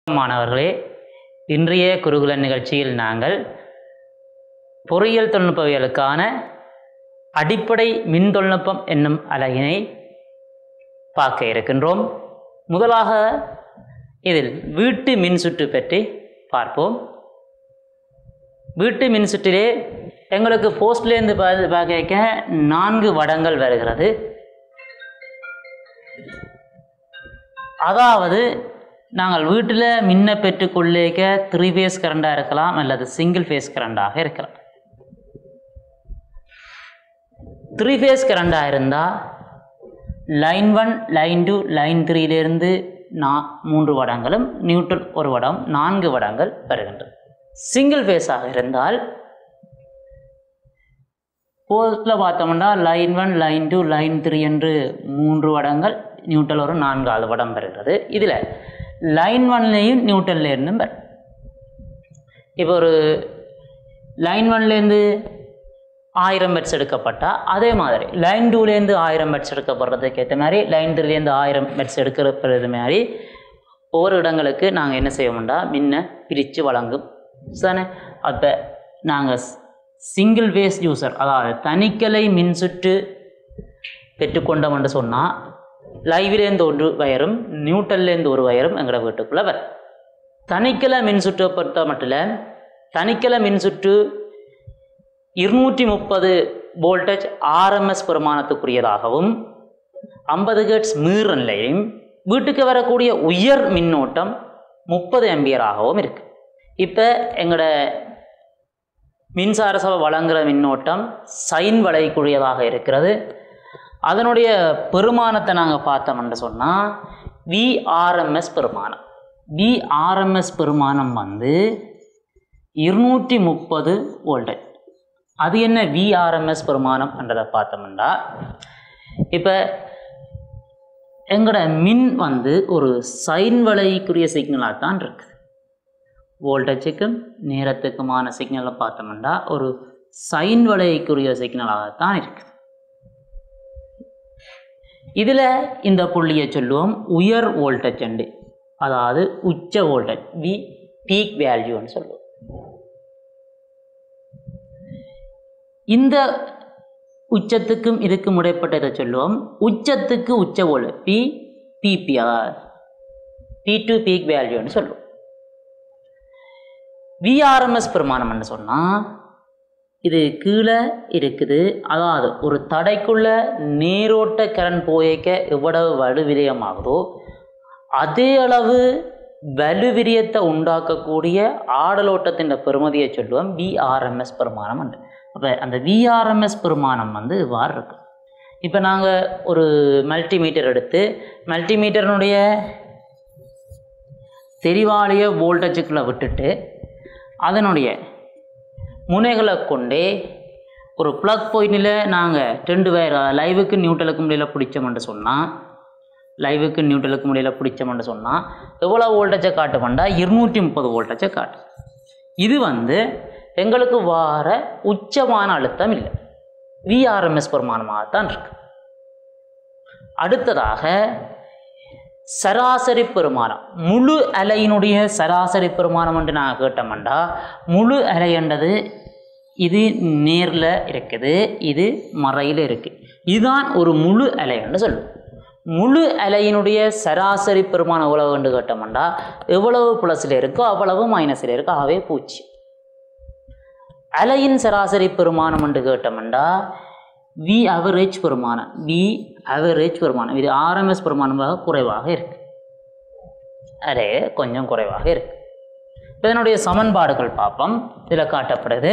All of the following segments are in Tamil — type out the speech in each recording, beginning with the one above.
மாணவர்களே இன்றைய குருகுல நிகழ்ச்சியில் நாங்கள் பொறியியல் தொழில்நுட்பவியலுக்கான அடிப்படை மின் தொழில்நுட்பம் என்னும் அலகினை பார்க்க இருக்கின்றோம் முதலாக இதில் வீட்டு மின் சுற்று பற்றி பார்ப்போம் வீட்டு மின் சுற்றிலே எங்களுக்கு போஸ்ட்லேருந்து பார்த்து பார்க்க நான்கு வடங்கள் வருகிறது அதாவது நாங்கள் வீட்டில் மின்னை பெற்றுக்கொள்ளேக்க த்ரீ ஃபேஸ் கரண்டாக இருக்கலாம் அல்லது சிங்கிள் ஃபேஸ் கரண்டாக இருக்கலாம் த்ரீ ஃபேஸ் கரண்டாக இருந்தால் line one line two line த்ரீலேருந்து நா மூன்று வடங்களும் நியூட்ரல் ஒரு வடம் நான்கு வடங்கள் வருகின்றது சிங்கிள் ஃபேஸாக இருந்தால் போஸ்ட்டில் பார்த்தோம்னா line one line two line three என்று மூன்று வடங்கள் நியூட்ரல் ஒரு நான்காவது வடம் வருகிறது இதில் லைன் ஒன்லேயும் நியூட்டன்ல இருந்தும் வரும் இப்போ ஒரு லைன் ஒன்லேருந்து ஆயிரம் பெட்ஸ் எடுக்கப்பட்டால் அதே மாதிரி லைன் டூலேருந்து ஆயிரம் பெட்ஸ் எடுக்கப்படுறதுக்கு ஏற்ற மாதிரி லைன் த்ரீலேருந்து ஆயிரம் பெட்ஸ் எடுக்கிறது மாதிரி ஒவ்வொரு இடங்களுக்கு நாங்கள் என்ன செய்வோம்டா மின்னை பிரித்து வழங்கும் தானே அப்போ நாங்கள் சிங்கிள் வேஸ் யூசர் அதாவது தனிக்கலை மின்சுற்று பெற்றுக்கொண்டோம் என்று சொன்னால் லைவ்லேருந்து ஒரு வயரும் நியூட்டல்லேருந்து ஒரு வயரும் எங்களோட வீட்டுக்குள்ளே வரும் தனிக்கலை மின்சுற்றை பொறுத்த மட்டும் தனிக்கலை மின்சுற்று இருநூற்றி முப்பது வோல்டேஜ் ஆர்எம்எஸ் பெருமானத்துக்குரியதாகவும் ஐம்பது ஹெர்ட்ஸ் மீறலையும் வீட்டுக்கு வரக்கூடிய உயர் மின்னோட்டம் முப்பது எம்பியராகவும் இருக்கு இப்போ எங்களோட மின்சார சபை வழங்குகிற மின்னோட்டம் சைன் வளையக்கூடியதாக இருக்கிறது அதனுடைய பெருமானத்தை நாங்கள் பார்த்தோம்னு சொன்னால் விஆர்எம்எஸ் பெருமானம் விஆர்எம்எஸ் பெருமானம் வந்து இருநூற்றி முப்பது வோல்டேஜ் அது என்ன விஆர்எம்எஸ் பெருமானம் என்றதை பார்த்தோம்னா இப்போ எங்களோட மின் வந்து ஒரு சைன் வளைக்குரிய சிக்னலாக தான் இருக்குது வோல்டேஜுக்கும் நேரத்துக்குமான சிக்னலை பார்த்தோம்னா ஒரு சைன் வளைக்குரிய சிக்னலாகத்தான் இருக்குது இதில் இந்த புள்ளியை சொல்லுவோம் உயர் வோல்டேஜ் அண்டு அதாவது உச்ச வோல்டேஜ் வி பீக் வேல்யூன்னு சொல்லுவோம் இந்த உச்சத்துக்கும் இதுக்கும் இடைப்பட்டதை சொல்லுவோம் உச்சத்துக்கு உச்ச வோல்டேஜ் பி பிபி அதாவது பி டு பீக் வேல்யூன்னு சொல்லுவோம் விஆர்எம்எஸ் பிரமாணம்னு சொன்னால் இது கீழே இருக்குது அதாவது ஒரு தடைக்குள்ள நேரோட்ட கரண்ட் போயக்க எவ்வளவு வலுவிரயமாகுதோ அதே அளவு வலுவிரியத்தை உண்டாக்கக்கூடிய ஆடலோட்டத்தின் பெருமதியை சொல்லுவோம் விஆர்எம்எஸ் பெருமானம் என்று அப்போ அந்த விஆர்எம்எஸ் பெருமானம் வந்து இவ்வாறு இருக்கு இப்போ நாங்கள் ஒரு மல்டிமீட்டர் எடுத்து மல்டிமீட்டரினுடைய தெரிவாளிய வோல்டேஜுக்குள்ளே விட்டுட்டு அதனுடைய முனைகளை கொண்டே ஒரு ப்ளக் பாயிண்டில் நாங்கள் ரெண்டு வயர் லைவுக்கு நியூட்ரலுக்கு முடியல பிடிச்சோம்னு சொன்னால் லைவுக்கு நியூட்ரலுக்கு முடியல பிடிச்சோம்னு சொன்னால் எவ்வளோ வோல்டேஜை காட்டுமெண்டா இருநூற்றி முப்பது வோல்டேஜை காட்டு இது வந்து எங்களுக்கு வார உச்சமான அழுத்தம் இல்லை விஆர்எம்எஸ் பெருமானமாகத்தான் இருக்கு அடுத்ததாக சராசரி பெருமானம் முழு அலையினுடைய சராசரி பெருமானம் என்று நான் கேட்டோம்டா முழு அலைன்றது இது நேரில் இருக்குது இது மறையில் இருக்குது இதுதான் ஒரு முழு அலைன்னு சொல்லுவோம் முழு அலையினுடைய சராசரி பெருமானம் எவ்வளவு என்று கேட்டோம்டா எவ்வளவு ப்ளஸில் இருக்கோ அவ்வளவு மைனஸில் இருக்கோ ஆகவே பூச்சி அலையின் சராசரி பெருமானம் என்று கேட்டோம்டா வி அவரேஜ் பெருமானம் வி அவரேஜ் பெருமானம் இது ஆர்எம்எஸ் பெருமானமாக குறைவாக இருக்கு அதே கொஞ்சம் குறைவாக இருக்கு இதனுடைய சமன்பாடுகள் பார்ப்போம் இதில் காட்டப்படுது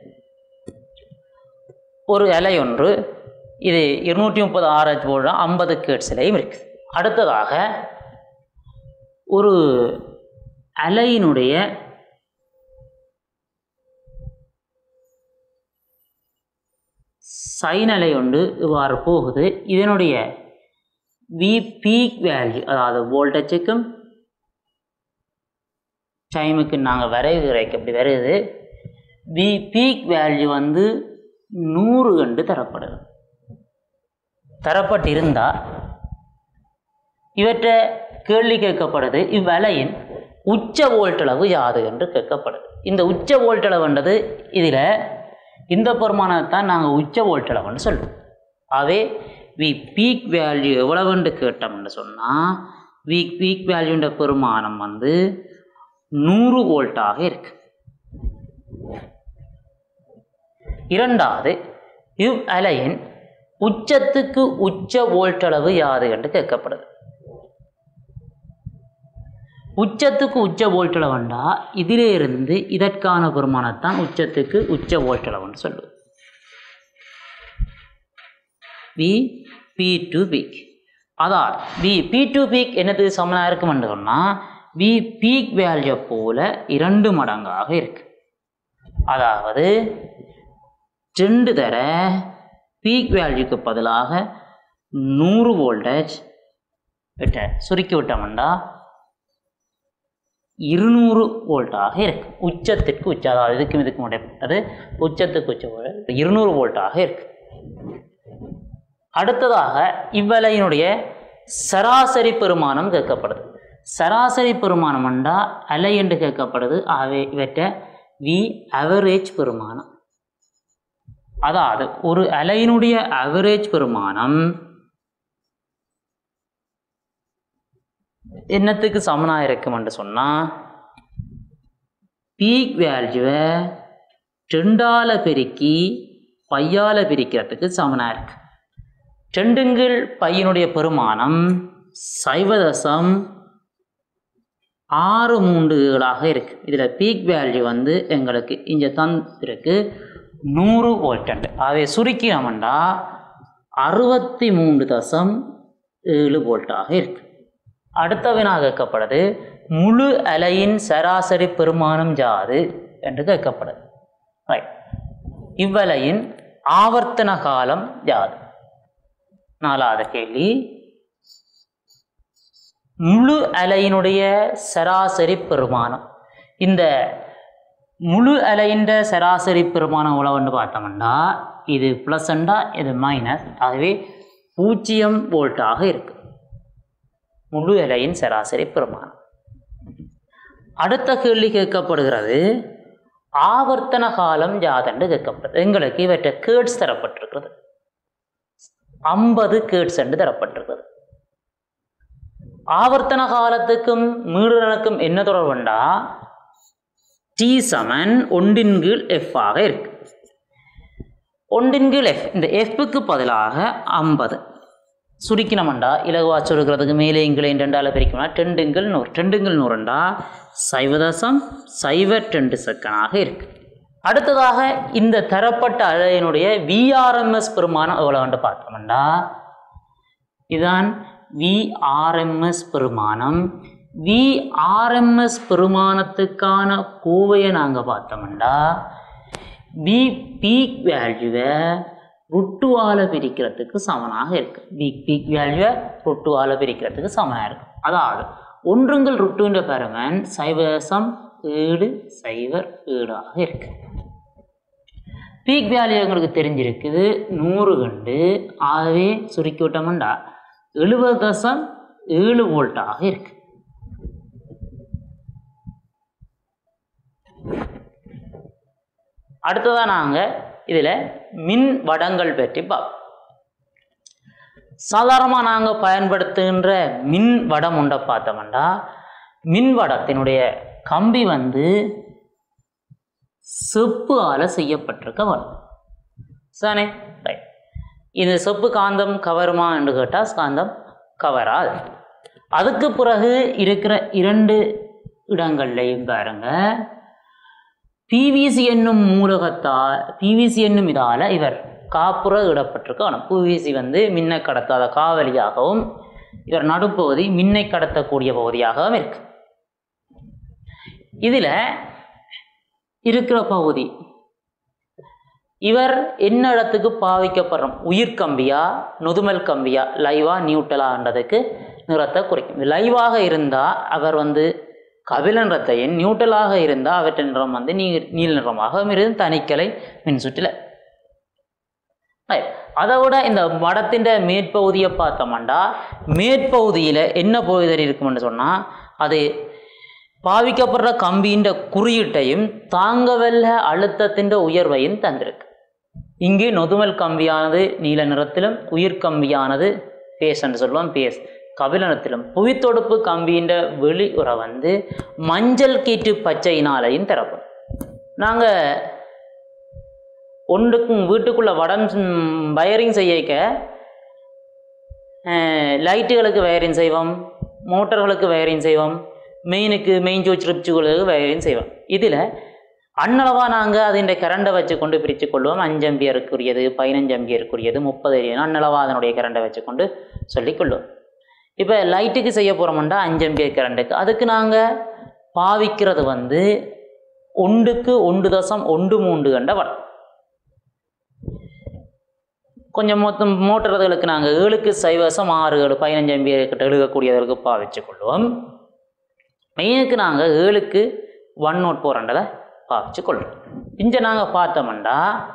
ஒரு இலை ஒன்று இது இருநூற்றி முப்பது ஆர்ஹெச் போல் ஐம்பது கேட்ஸ்லையும் இருக்குது அடுத்ததாக ஒரு அலையினுடைய சைன் அலை ஒன்று இவ்வாறு போகுது இதனுடைய வி பீக் வேல்யூ அதாவது வோல்டேஜுக்கும் டைமுக்கு நாங்கள் வரைவு வரைக்கும் அப்படி வருது வி பீக் வேல்யூ வந்து நூறு கண்டு தரப்படுது தரப்பட்டிருந்தால் இவற்றை கேள்வி கேட்கப்படுது இவ்வலையின் உச்ச வோல்ட்டளவு யாது என்று கேட்கப்படுது இந்த உச்ச வோல்ட்டளவுன்றது இதில் இந்த பெருமானத்தை தான் நாங்கள் உச்ச வோல்ட்டளவுன்னு சொல்லுவோம் அதே வி பீக் வேல்யூ எவ்வளவுன்னு கேட்டோம்னு சொன்னால் வி பீக் வேல்யூன்ற பெருமானம் வந்து நூறு வோல்ட்டாக இருக்கு இரண்டாவது இவ் அலையின் உச்சத்துக்கு உச்ச வோல்ட்டளவு யாது என்று கேட்கப்படுது உச்சத்துக்கு உச்ச வோல்ட்டளவுண்டா இதிலே இருந்து இதற்கான பெருமானத்தான் உச்சத்துக்கு உச்ச வோல்ட்டளவுன்னு சொல்லுவோம் வி பி டு பீக் அதாவது வி பி டு பீக் என்னது சமனாக இருக்குமென்னு சொன்னால் வி பீக் வேல்யூ போல இரண்டு மடங்காக இருக்கு அதாவது ரெண்டு தர பீக் வேல்யூக்கு பதிலாக நூறு வோல்டேஜ் விட்ட சுருக்கி விட்டோம்டா இருநூறு வோல்ட்டாக இருக்கு உச்சத்திற்கு உச்ச அதாவது இதுக்கும் இதுக்கும் இடைப்பட்டது உச்சத்துக்கு உச்ச வோல்ட் இருநூறு வோல்ட்டாக இருக்கு அடுத்ததாக இவ்வலையினுடைய சராசரி பெருமானம் கேட்கப்படுது சராசரி பெருமானம் என்றா அலை என்று கேட்கப்படுது ஆகவே இவற்றை வி அவரேஜ் பெருமானம் அதாவது ஒரு அலையினுடைய அவரேஜ் பெருமானம் என்னத்துக்கு சமனாக இருக்கும் என்று சொன்னால் பீக் வேல்யூவை ரெண்டால பெருக்கி பையால பிரிக்கிறதுக்கு சமனாக இருக்கு ரெண்டுங்கள் பையனுடைய பெருமானம் சைவதசம் ஆறு மூன்றுகளாக இருக்கு இதில் பீக் வேல்யூ வந்து எங்களுக்கு இங்கே தந்திருக்கு நூறு வோல்டண்ட் அதை சுருக்கினோம்னா அறுபத்தி மூன்று தசம் ஏழு வோல்ட்டாக இருக்கு அடுத்த வினா கேட்கப்படுது முழு அலையின் சராசரி பெருமானம் ஜாது என்று கேட்கப்படுது ரைட் இவ்வலையின் ஆவர்த்தன காலம் யாது நாலாவது கேள்வி முழு அலையினுடைய சராசரி பெருமானம் இந்த முழு அலையின் சராசரி பெருமானம் உழவுன்னு பார்த்தோம்னா இது ப்ளஸ்ண்டா இது மைனஸ் ஆகவே பூஜ்ஜியம் வோல்ட்டாக இருக்கு முழு அலையின் சராசரி பெருமானம் அடுத்த கேள்வி கேட்கப்படுகிறது ஆவர்த்தன காலம் யாதென்று கேட்கப்படுது எங்களுக்கு இவற்றை கேட்ஸ் தரப்பட்டிருக்கிறது ஐம்பது கேட்ஸ் என்று தரப்பட்டிருக்கிறது ஆவர்த்தன காலத்துக்கும் மீறுதலுக்கும் என்ன தொடர்புண்டா டி சமன் ஒன்றின் கீழ் எஃப் ஆக இருக்கு ஒன்றின் கீழ் எஃப் இந்த எஃப்க்கு பதிலாக ஐம்பது சுருக்கினமண்டா இலகுவா சுருக்கிறதுக்கு மேலே இங்கிலேயும் ரெண்டால பிரிக்கணும்னா டெண்டுங்கள் நூறு டெண்டுங்கள் நூறுண்டா சைவதசம் சைவ டெண்டு செக்கனாக இருக்கு அடுத்ததாக இந்த தரப்பட்ட அலையினுடைய விஆர்எம்எஸ் பெருமானம் எவ்வளோன்ட்டு பார்த்தோம்னா இதான் விஆர்எம்எஸ் பெருமானம் விஆர்எம்எஸ் பெருமானத்துக்கான கோவையை நாங்கள் பார்த்தோம்னா வி பீக் வேல்யூவை ருட்டுவால் பிரிக்கிறதுக்கு சமனாக இருக்கு பீக் பீக் வேல்யூவை ருட்டுவால் பிரிக்கிறதுக்கு சமனாக இருக்கு அதாவது ஒன்றுங்கள் ருட்டுன்ற பெருமன் சைவசம் ஏழு சைவர் ஏழாக இருக்கு பீக் வேல்யூ எங்களுக்கு தெரிஞ்சிருக்குது நூறு கண்டு ஆகவே சுருக்கி விட்டோம்டா எழுபது தசம் ஏழு வோல்ட்டாக இருக்கு அடுத்ததாக நாங்கள் இதில் மின் வடங்கள் பற்றி பார்ப்போம் சாதாரணமாக நாங்கள் பயன்படுத்துகின்ற மின் வடம் உண்டை பார்த்தோம்னா மின் வடத்தினுடைய கம்பி வந்து செப்பு ஆல செய்யப்பட்டிருக்க வரும் சானே ரைட் இது செப்பு காந்தம் கவருமா என்று கேட்டால் காந்தம் கவராது அதுக்கு பிறகு இருக்கிற இரண்டு இடங்கள்லையும் பாருங்க பிவிசி என்னும் மூலகத்தால் பிவிசி என்னும் இதால் இவர் காப்புற இடப்பட்டிருக்க ஆனால் பிவிசி வந்து மின்னை கடத்தாத காவலியாகவும் இவர் நடுப்பகுதி மின்னை கடத்தக்கூடிய பகுதியாகவும் இருக்கு இதில் இருக்கிற பகுதி இவர் என்ன இடத்துக்கு பாவிக்கப்படுறோம் உயிர் கம்பியா நொதுமல் கம்பியா லைவா நியூட்டலான்றதுக்கு நிறத்தை குறிக்கும் லைவாக இருந்தால் அவர் வந்து கபிலன் ரத்தையின் நியூட்டலாக இருந்தால் அவற்றின் நிறம் வந்து நீர் நீல நிறமாக இருந்து தனிக்கலை மின் சுற்றில் அதை விட இந்த மடத்தின் மேற்பகுதியை பார்த்தோம்னா மேற்பகுதியில் என்ன பகுதி இருக்கும்னு சொன்னால் அது பாவிக்கப்படுற கம்பியின் குறியீட்டையும் தாங்கவல்ல அழுத்தத்தின் உயர்வையும் தந்திருக்கு இங்கு நொதுமல் கம்பியானது நீல நிறத்திலும் உயிர் கம்பியானது பேஸ் என்று சொல்லுவோம் பேஸ் கபிலனத்திலும் புவித்தொடுப்பு கம்பியின் வெளி உரை வந்து மஞ்சள் கீற்று பச்சையினாலையும் தரப்படும் நாங்கள் ஒன்றுக்கும் வீட்டுக்குள்ள வடம் வயரிங் செய்யக்க லைட்டுகளுக்கு வயரிங் செய்வோம் மோட்டர்களுக்கு வயரிங் செய்வோம் மெயினுக்கு மெயின் சோச் ரிப்ஸுகளுக்கு வயரிங் செய்வோம் இதில் அன்னளவாக நாங்கள் அதிൻ്റെ கரண்டை வச்சு கொண்டு பிரித்து கொள்வோம் அஞ்சு அம்பியருக்குரியது பதினஞ்சு அம்பியருக்குரியது முப்பது அன்னளவாக அதனுடைய கரண்டை வச்சு கொண்டு சொல்லிக்கொள்வோம் இப்போ லைட்டுக்கு செய்ய போகிறோம்டா அஞ்சு அம்பியர் கரண்ட்டுக்கு அதுக்கு நாங்கள் பாவிக்கிறது வந்து ஒன்றுக்கு ஒன்று தசம் ஒன்று மூன்று கண்ட வடம் கொஞ்சம் மொத்தம் மோட்டர்களுக்கு நாங்கள் ஏழுக்கு சைவசம் ஆறு ஏழு பதினஞ்சு அம்பியர் கிட்ட எழுதக்கூடியவர்களுக்கு பாவிச்சு கொள்வோம் மெயினுக்கு நாங்கள் ஏழுக்கு ஒன் நோட் போகிறன்றதை பாவிச்சு கொள்வோம் இங்கே நாங்கள் பார்த்தோம்டா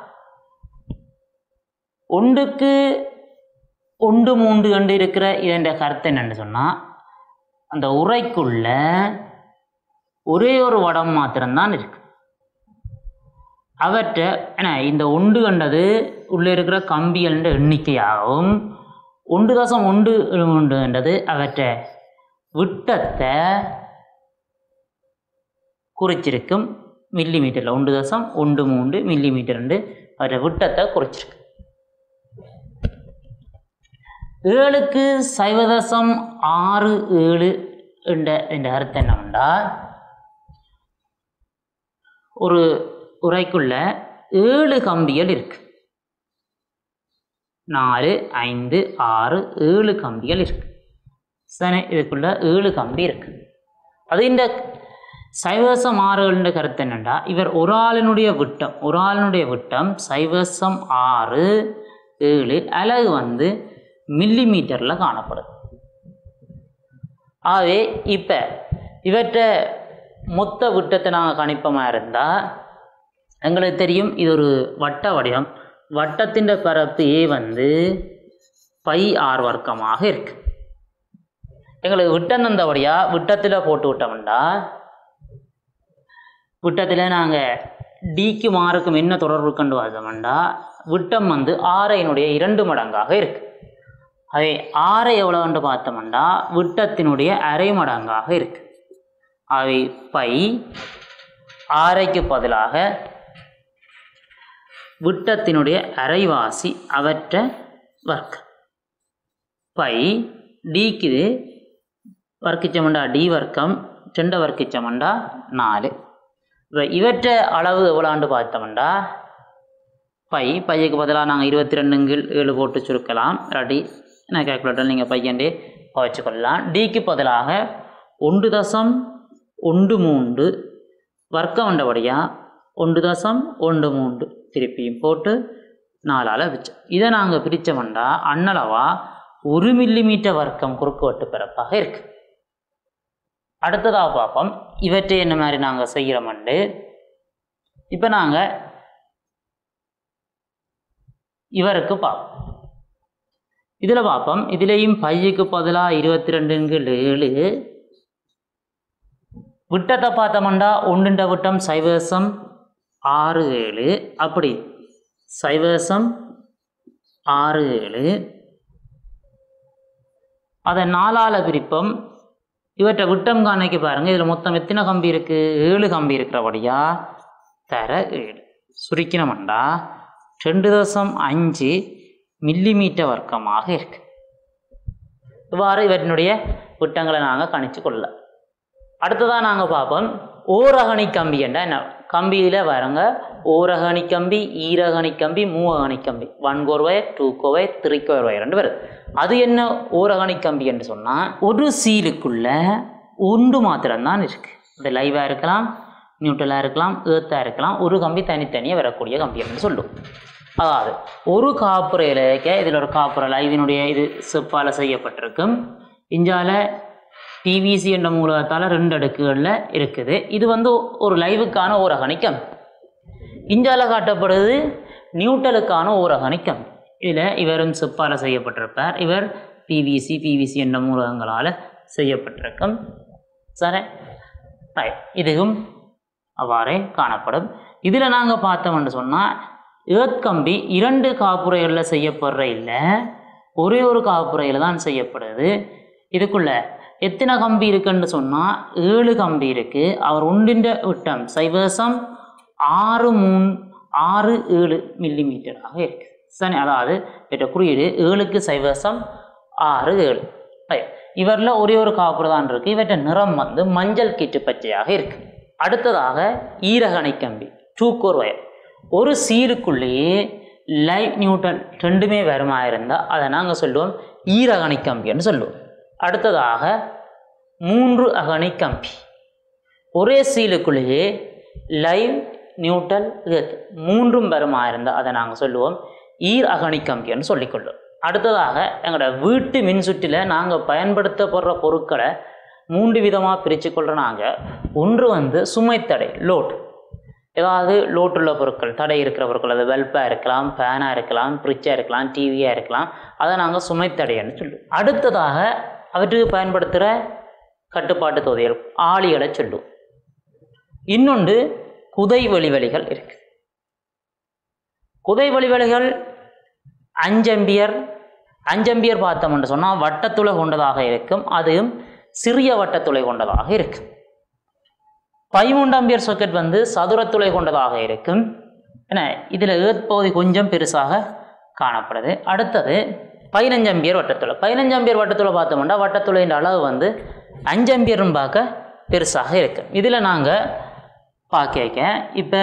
ஒன்றுக்கு ஒன்று மூன்று கண்டு இருக்கிற இதன் கருத்து என்னன்னு சொன்னால் அந்த உரைக்குள்ள ஒரே ஒரு வடம் மாத்திரம்தான் இருக்கு அவற்றை என்ன இந்த ஒன்று கண்டது உள்ளே இருக்கிற கம்பிகளின் எண்ணிக்கையாகவும் ஒன்று தசம் ஒன்று ஒன்று கண்டது அவற்றை விட்டத்தை குறிச்சிருக்கும் மில்லி மீட்டரில் ஒன்று தசம் ஒன்று மூன்று மில்லி மீட்டர் அவற்றை விட்டத்தை குறிச்சிருக்கு ஏழுக்கு சைவதசம் ஆறு ஏழு என்ற என்ற அர்த்தம் என்னவென்றா ஒரு உரைக்குள்ள ஏழு கம்பிகள் இருக்கு நாலு ஐந்து ஆறு ஏழு கம்பிகள் இருக்கு சரி இதுக்குள்ள ஏழு கம்பி இருக்கு அது இந்த சைவசம் ஆறுகள்ன்ற கருத்து என்னண்டா இவர் ஒரு ஆளினுடைய விட்டம் ஒரு ஆளினுடைய விட்டம் சைவசம் ஆறு ஏழு அலகு வந்து மில்லி மீட்டரில் காணப்படுது ஆகவே இப்போ இவற்றை மொத்த விட்டத்தை நாங்கள் கணிப்பமாக இருந்தால் எங்களுக்கு தெரியும் இது ஒரு வட்ட வடிவம் வட்டத்தின் பரப்பு ஏ வந்து பை ஆர் வர்க்கமாக இருக்கு எங்களுக்கு விட்டம் தந்தபடியாக விட்டத்தில் போட்டு விட்டோம்டா விட்டத்தில் நாங்கள் டிக்கு மாறுக்கும் என்ன தொடர்பு கண்டு பார்த்தோம்டா விட்டம் வந்து ஆரையினுடைய இரண்டு மடங்காக இருக்கு அதை ஆரை எவ்வளோன்னு பார்த்தோம்னா விட்டத்தினுடைய அரை மடங்காக இருக்கு அவை பை ஆரைக்கு பதிலாக விட்டத்தினுடைய அரைவாசி அவற்றை வர்க்கம் பை டிக்கு இது வர்க்கிச்சமண்டா டி வர்க்கம் ரெண்ட வர்க்கிச்சமண்டா நாலு இப்போ இவற்றை அளவு எவ்வளோண்டு பார்த்தோம்டா பை பையக்கு பதிலாக நாங்கள் இருபத்தி ரெண்டுங்கில் ஏழு போட்டு சுருக்கலாம் இல்லாட்டி நான் கேல்குலேட்டர் நீங்கள் பையன்டே வச்சுக்கொள்ளலாம் டிக்கு பதிலாக ஒன்று தசம் ஒன்று மூன்று வர்க்கம் வந்தபடியாக ஒன்று தசம் ஒன்று மூன்று திருப்பியும் போட்டு நாலால் வச்சோம் இதை நாங்கள் பிரித்தோம்டா அன்னளவா ஒரு மில்லி மீட்டர் வர்க்கம் குறுக்குவட்டு பிறப்பாக இருக்கு அடுத்ததாக பார்ப்போம் இவற்றை என்ன மாதிரி நாங்கள் செய்கிறோம்ண்டு இப்போ நாங்கள் இவருக்கு பார்ப்போம் இதில் பார்ப்போம் இதுலேயும் பையுக்கு பதிலாக இருபத்தி ரெண்டுங்கு ஏழு விட்டத்தை பார்த்தோம்டா ஒன்றுண்ட விட்டம் சைவசம் ஆறு ஏழு அப்படி சைவசம் ஆறு ஏழு அதை நாலால் பிரிப்போம் இவற்றை விட்டம் காணைக்கு பாருங்கள் இதில் மொத்தம் எத்தனை கம்பி இருக்குது ஏழு கம்பி இருக்கிறபடியா தர ஏழு சுருக்கினோம்டா ரெண்டு தசம் அஞ்சு மில்லி மீட்டர் வர்க்கமாக இருக்கு இவ்வாறு இவற்றினுடைய விட்டங்களை நாங்கள் கணிச்சு கொள்ள அடுத்ததாக நாங்கள் பார்ப்போம் ஓரகணி கம்பி என்றால் என்ன கம்பியில் வரங்க ஓரகணி கம்பி ஈரகணி கம்பி மூவகணி கம்பி one core wire two core wire three core wire ரெண்டு வருது அது என்ன ஓரகணி கம்பி என்று சொன்னால் ஒரு சீலுக்குள்ள ஒன்று மாத்திரம்தான் இருக்கு இது லைவாக இருக்கலாம் நியூட்ரலாக இருக்கலாம் ஏர்த்தாக இருக்கலாம் ஒரு கம்பி தனித்தனியாக வரக்கூடிய கம்பி அப்படின்னு சொல்லுவோம் அதாவது ஒரு காப்புரையில் இதில் ஒரு காப்புரை லைவினுடைய இது செப்பால் செய்யப்பட்டிருக்கும் இஞ்சால பிவிசி என்ற மூலகத்தால் ரெண்டு அடுக்குகளில் இருக்குது இது வந்து ஒரு லைவுக்கான ஓரகணி கம்பி இஞ்சால காட்டப்படுது நியூட்டலுக்கான ஓரகணி கம்பி இதில் இவரும் செப்பால் செய்யப்பட்டிருப்பார் இவர் பிவிசி பிவிசி என்ற மூலகங்களால் செய்யப்பட்டிருக்கும் சரி ரைட் இதுவும் அவ்வாறே காணப்படும் இதில் நாங்கள் பார்த்தோம்னு சொன்னால் ஏர்த் கம்பி இரண்டு காப்புரைகளில் செய்யப்படுற இல்லை ஒரே ஒரு காப்புரையில் தான் செய்யப்படுது இதுக்குள்ள எத்தனை கம்பி இருக்குன்னு சொன்னால் ஏழு கம்பி இருக்குது அவர் ஒன்றின் விட்டம் சைவசம் ஆறு மூணு ஆறு ஏழு மில்லிமீட்டராக இருக்குது சரி அதாவது பெற்ற குறியீடு ஏழுக்கு சைவசம் ஆறு ஏழு ரைட் இவரில் ஒரே ஒரு காப்புரை தான் இருக்குது இவற்றை நிறம் வந்து மஞ்சள் கீற்று பச்சையாக இருக்குது அடுத்ததாக ஈரகணை கம்பி டூக்கோர் வயர் ஒரு சீருக்குள்ளேயே லைட் நியூட்டன் ரெண்டுமே வருமா இருந்தால் அதை நாங்கள் சொல்லுவோம் ஈரகணை கம்பின்னு சொல்லுவோம் அடுத்ததாக மூன்று அகணை கம்பி ஒரே சீலுக்குள்ளேயே லைவ் நியூட்ரல் எர்த் மூன்றும் வருமா இருந்தால் அதை நாங்கள் சொல்லுவோம் ஈர் அகணி கம்பின்னு சொல்லிக்கொள்ளும் அடுத்ததாக எங்களோட வீட்டு மின்சுற்றில் நாங்கள் பயன்படுத்தப்படுற பொருட்களை மூன்று விதமாக பிரித்து கொள்கிற நாங்கள் ஒன்று வந்து சுமைத்தடை லோட் ஏதாவது லோட் உள்ள பொருட்கள் தடை இருக்கிற பொருட்கள் அது வெல்பாக இருக்கலாம் ஃபேனாக இருக்கலாம் ஃப்ரிட்ஜாக இருக்கலாம் டிவியாக இருக்கலாம் அதை நாங்கள் சுமைத்தடைன்னு சொல்லுவோம் அடுத்ததாக அவற்றுக்கு பயன்படுத்துகிற கட்டுப்பாட்டு தொகுதிகள் ஆளிகளை சொல்லுவோம் இன்னொன்று குதை வழிவலிகள் இருக்கு குதை வழிவலிகள் அஞ்சம்பியர் அஞ்சம்பியர் பார்த்தோம்னு சொன்னால் வட்டத்துளை கொண்டதாக இருக்கும் அதுவும் சிறிய வட்டத்துளை கொண்டதாக இருக்கும் பதிமூன்று அம்பியர் சாக்கெட் வந்து சதுரத்துளை கொண்டதாக இருக்கும் ஏன்னா இதில் ஏற்பகுதி கொஞ்சம் பெருசாக காணப்படுது அடுத்தது பதினஞ்சு அம்பியர் வட்டத்துளை பதினஞ்சு அம்பியர் வட்டத்துளை பார்த்தோம்னா வட்டத்துளைன்ற அளவு வந்து அஞ்சு அம்பியரும் பார்க்க பெருசாக இருக்கு இதில் நாங்கள் பார்க்க இப்போ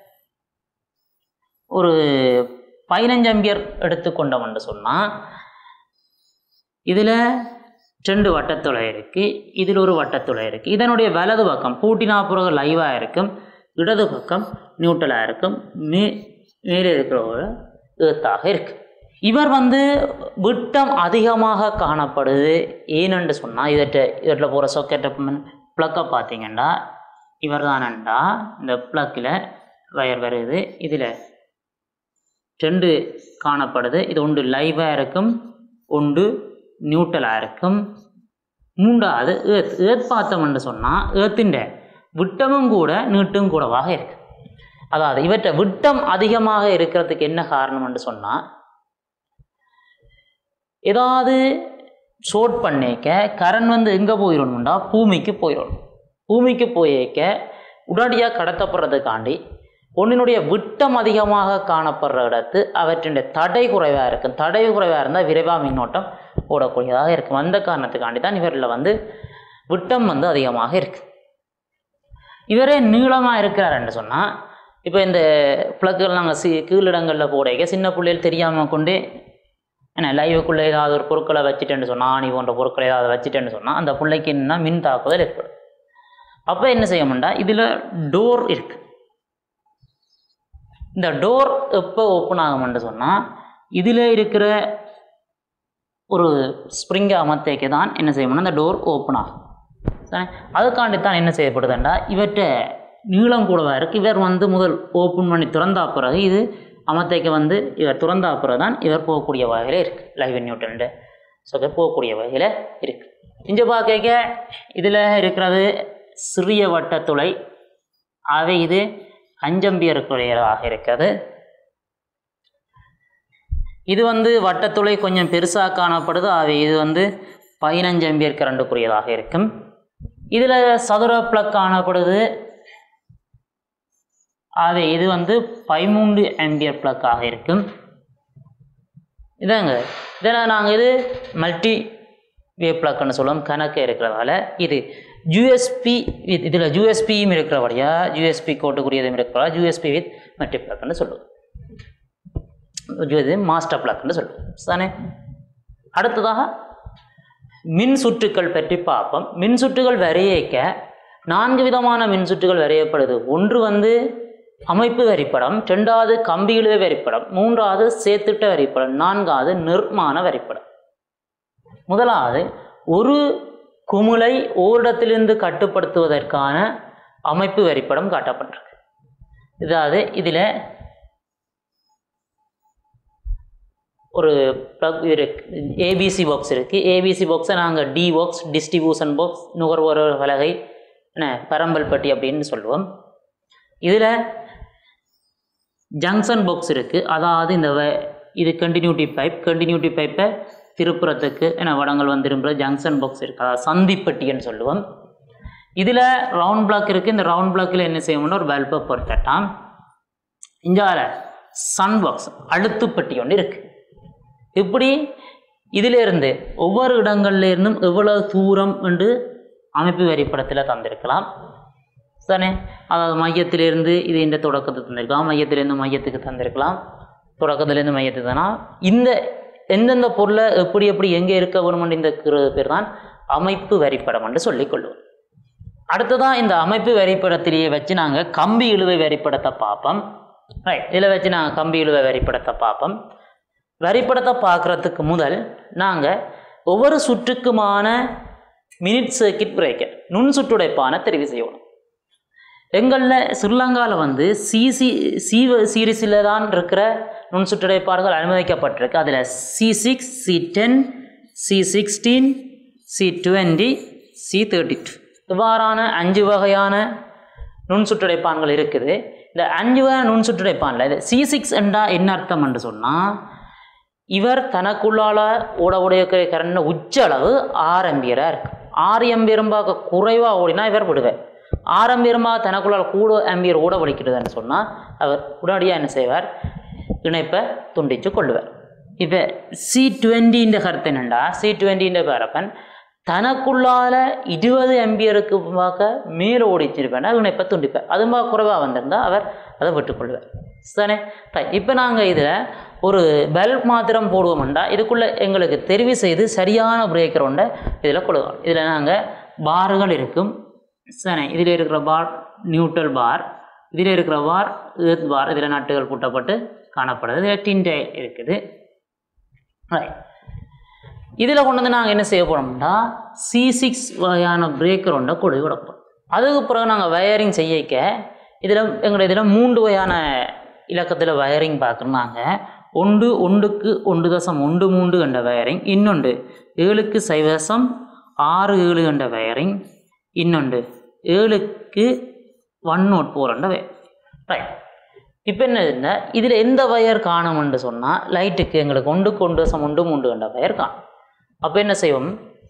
ஒரு பதினஞ்சு அம்பியர் எடுத்துக்கொண்டோம்னு சொன்னால் இதில் ரெண்டு வட்டத்துளை இருக்குது இதில் ஒரு வட்டத்துளை இருக்குது இதனுடைய வலது பக்கம் பூட்டினா புறகு லைவாக இருக்கும் இடது பக்கம் நியூட்ரலாக இருக்கும் மே மேலே இருக்கிற ஒரு ஏத்தாக இருக்கு இவர் வந்து விட்டம் அதிகமாக காணப்படுது ஏனென்று சொன்னால் இதற்ற இதில் போகிற சொக்கெட்டை ப்ளக்கை பார்த்தீங்கன்னா இவர் தானண்டா இந்த ப்ளக்கில் வயர் வருது இதில் ரெண்டு காணப்படுது இது ஒன்று லைவாக இருக்கும் ஒன்று நியூட்ரலாக இருக்கும் மூன்றாவது ஏத் ஏத் பார்த்தோம்னு சொன்னால் ஏத்தின் விட்டமும் கூட நீட்டும் கூடவாக இருக்கு அதாவது இவற்றை விட்டம் அதிகமாக இருக்கிறதுக்கு என்ன காரணம்னு சொன்னால் ஏதாவது ஷோட் பண்ணிக்க கரண்ட் வந்து எங்கே போயிடணும்டா பூமிக்கு போயிடணும் பூமிக்கு போயிருக்க உடனடியாக கடத்தப்படுறதுக்காண்டி ஒன்றினுடைய விட்டம் அதிகமாக காணப்படுற இடத்து அவற்றின் தடை குறைவாக இருக்கும் தடை குறைவாக இருந்தால் விரைவாக மின்னோட்டம் ஓடக்கூடியதாக இருக்கும் அந்த காரணத்துக்காண்டி தான் இவரில் வந்து விட்டம் வந்து அதிகமாக இருக்கு இவரே நீளமாக இருக்கிறாருன்னு சொன்னால் இப்போ இந்த ப்ளக்குகள் நாங்கள் சி கீழிடங்களில் போடைக்க சின்ன பிள்ளைகள் தெரியாமல் கொண்டு என்ன லைவுக்குள்ளே ஏதாவது ஒரு பொருட்களை வச்சுட்டேன்னு சொன்னால் ஆணி போன்ற பொருட்களை ஏதாவது வச்சுட்டேன்னு சொன்னால் அந்த பிள்ளைக்கு என்ன மின் தாக்குதல் ஏற்படும் அப்போ என்ன செய்ய முடியா இதில் டோர் இருக்கு இந்த டோர் எப்போ ஓப்பன் ஆகும்னு சொன்னால் இதில் இருக்கிற ஒரு ஸ்ப்ரிங்கை அமர்த்தைக்கு தான் என்ன செய்யணும்னா இந்த டோர் ஓப்பன் ஆகும் சரி அதுக்காண்டி தான் என்ன செய்யப்படுதுண்டா இவற்றை நீளம் கூடவா இருக்குது இவர் வந்து முதல் ஓப்பன் பண்ணி திறந்தா பிறகு இது அமர்த்தைக்கு வந்து இவர் திறந்தா பிறகு தான் இவர் போகக்கூடிய வகையில் இருக்குது லைவ் நியூட்டன் ஸோ போகக்கூடிய வகையில் இருக்குது இங்கே பார்க்க இதில் இருக்கிறது சிறிய வட்டத்துளை ஆகவே இது அஞ்சம்பியருக்குரியதாக இருக்கிறது இது வந்து வட்டத்துளை கொஞ்சம் பெருசாக காணப்படுது ஆகவே இது வந்து பதினஞ்சு அம்பியர் கரண்டுக்குரியதாக இருக்கும் இதில் சதுர பிளக் காணப்படுது ஆகவே இது வந்து பதிமூன்று ஆம்பியர் பிளக்காக இருக்கும் இதாங்க இதில் நாங்கள் இது மல்டி வே பிளக்னு சொல்லுவோம் கணக்கு இருக்கிறதால இது யூஎஸ்பி வித் இதில் யூஎஸ்பியும் இருக்கிறபடியா யூஎஸ்பி கோட்டுக்குரியதும் இருக்கிறதா யூஎஸ்பி வித் மல்டி பிளக்னு சொல்லுவோம் இது மாஸ்டர் பிளக்னு சொல்லுவோம் தானே அடுத்ததாக மின் சுற்றுக்கள் பற்றி பார்ப்போம் மின் சுற்றுகள் வரையக்க நான்கு விதமான மின் சுற்றுகள் வரையப்படுது ஒன்று வந்து அமைப்பு வரிப்படம் ரெண்டாவது கம்பியிழுத வரிப்படம் மூன்றாவது சேத்திட்ட வரிப்படம் நான்காவது நிர்மாண வரிப்படம் முதலாவது ஒரு குமுளை ஓரிடத்திலிருந்து கட்டுப்படுத்துவதற்கான அமைப்பு வரிப்படம் காட்டப்பட்டிருக்கு இதாவது இதில் ஒரு ப்ளக் இருக்கு ஏபிசி பாக்ஸ் இருக்குது ஏபிசி பாக்ஸை நாங்கள் டி பாக்ஸ் டிஸ்ட்ரிபியூஷன் பாக்ஸ் நுகர்வோர் பலகை என்ன பரம்பல் பட்டி அப்படின்னு சொல்லுவோம் இதில் ஜங்ஷன் பாக்ஸ் இருக்குது அதாவது இந்த வ- இது கண்டினியூட்டி பைப் கண்டினியூட்டி பைப்பை திருப்புறத்துக்கு என்ன வடங்கள் வந்து திரும்புகிற ஜங்ஷன் பாக்ஸ் இருக்குது அதாவது சந்திப்பட்டின்னு சொல்லுவோம் இதில் ரவுண்ட் பிளாக் இருக்குது இந்த ரவுண்ட் பிளாக்கில் என்ன செய்யணும்னா ஒரு பல்பை பொறுத்தட்டாம் இங்கால சன் பாக்ஸ் அழுத்துப்பட்டி ஒன்று இருக்குது இப்படி இதிலிருந்து ஒவ்வொரு இடங்கள்ல இருந்தும் எவ்வளவு தூரம் என்று அமைப்பு வரைபடத்தில் தந்திருக்கலாம் தானே அதாவது மையத்திலிருந்து இது இந்த தொடக்கத்துக்கு தந்திருக்கலாம் மையத்திலிருந்து மையத்துக்கு தந்திருக்கலாம் தொடக்கத்திலேருந்து மையத்துக்கு தானா இந்த எந்தெந்த பொருளை எப்படி எப்படி எங்கே இருக்க வேணுமென்று இந்த கு- பேர் தான் அமைப்பு வரிப்படம் என்று சொல்லிக்கொள்வோம் அடுத்ததான் இந்த அமைப்பு வரிப்படத்திலேயே வச்சு நாங்கள் கம்பி இழுவை வரிப்படத்தை பார்ப்போம் ரைட் இதில் வச்சு நாங்கள் கம்பி இழுவை வரிப்படத்தை பார்ப்போம் வரிப்படத்தை பார்க்குறதுக்கு முதல் நாங்கள் ஒவ்வொரு சுற்றுக்குமான மினிட் சர்க்கிட் பிரேக்கர் நுண் சுற்றுடைப்பான தெரிவு செய்யணும் எங்களில் ஸ்ரீலங்காவில் வந்து சிசி சி சீரிஸில் தான் இருக்கிற நுண் சுற்றுடைப்பாடுகள் அனுமதிக்கப்பட்டிருக்கு அதில் C six C ten C sixteen C twenty C thirty two இவ்வாறான அஞ்சு வகையான நுண் சுற்றுடைப்பான்கள் இருக்குது இந்த அஞ்சு வகை நுண் சுற்றுடைப்பான்ல இது சி சிக்ஸ் என்றா என்ன அர்த்தம் என்று சொன்னால் இவர் தனக்குள்ளால ஓட உடைய கரண்ட் உச்ச அளவு ஆறு எம்பியராக இருக்கு ஆறு எம்பியரும்பாக குறைவாக ஓடினா இவர் விடுவார் ஆறு எம்பியரும்பா தனக்குள்ளால் கூட எம்பியர் ஓட வலிக்கிறதுன்னு சொன்னால் அவர் உடனடியாக என்ன செய்வார் இணைப்பை துண்டித்து கொள்ளுவார் இப்போ சி டுவெண்ட்டின்ற கருத்து என்னண்டா சி டுவெண்ட்டின்ற பேரப்பன் தனக்குள்ளால இருபது எம்பியருக்கு பார்க்க மேலே ஓடிச்சிருப்பேன் இணைப்பை துண்டிப்பார் அதுமா குறைவாக வந்திருந்தால் அவர் அதை விட்டுக்கொள்வார் தானே இப்போ நாங்கள் இதில் ஒரு பல்ப் மாத்திரம் போடுவோம்டா இதுக்குள்ளே எங்களுக்கு தெரிவு செய்து சரியான பிரேக்கர் ஒன்றை இதில் கொடுக்கலாம் இதில் நாங்கள் பார்கள் இருக்கும் சரி இதில் இருக்கிற பார் நியூட்ரல் பார் இதில் இருக்கிற பார் earth பார் இதில் நட்டுகள் பூட்டப்பட்டு காணப்படுது இதில் டின்டை இருக்குது ரைட் இதில் கொண்டு வந்து நாங்கள் என்ன செய்ய போகிறோம்னா சி சிக்ஸ் வகையான பிரேக்கர் ஒன்றை கொடு விடப்போம் அதுக்கு பிறகு நாங்கள் வயரிங் செய்யக்க இதில் எங்களுடைய இதில் மூன்று வகையான இலக்கத்தில் வயரிங் பார்க்குறாங்க ஒன்று ஒன்றுக்கு ஒன்று தசம் ஒன்று மூன்று என்ற வயரிங் இன்னொன்று ஏழுக்கு சைவசம் ஆறு ஏழு என்ற வயரிங் இன்னொன்று ஏழுக்கு ஒன் நோட் ஃபோர் என்ற வயர் ரைட் இப்போ என்னதுன்னா இதில் எந்த வயர் காணும்னு சொன்னால் லைட்டுக்கு எங்களுக்கு ஒன்றுக்கு ஒன்று தசம் ஒன்று மூன்று என்ற வயர் காணும் அப்போ என்ன செய்வோம்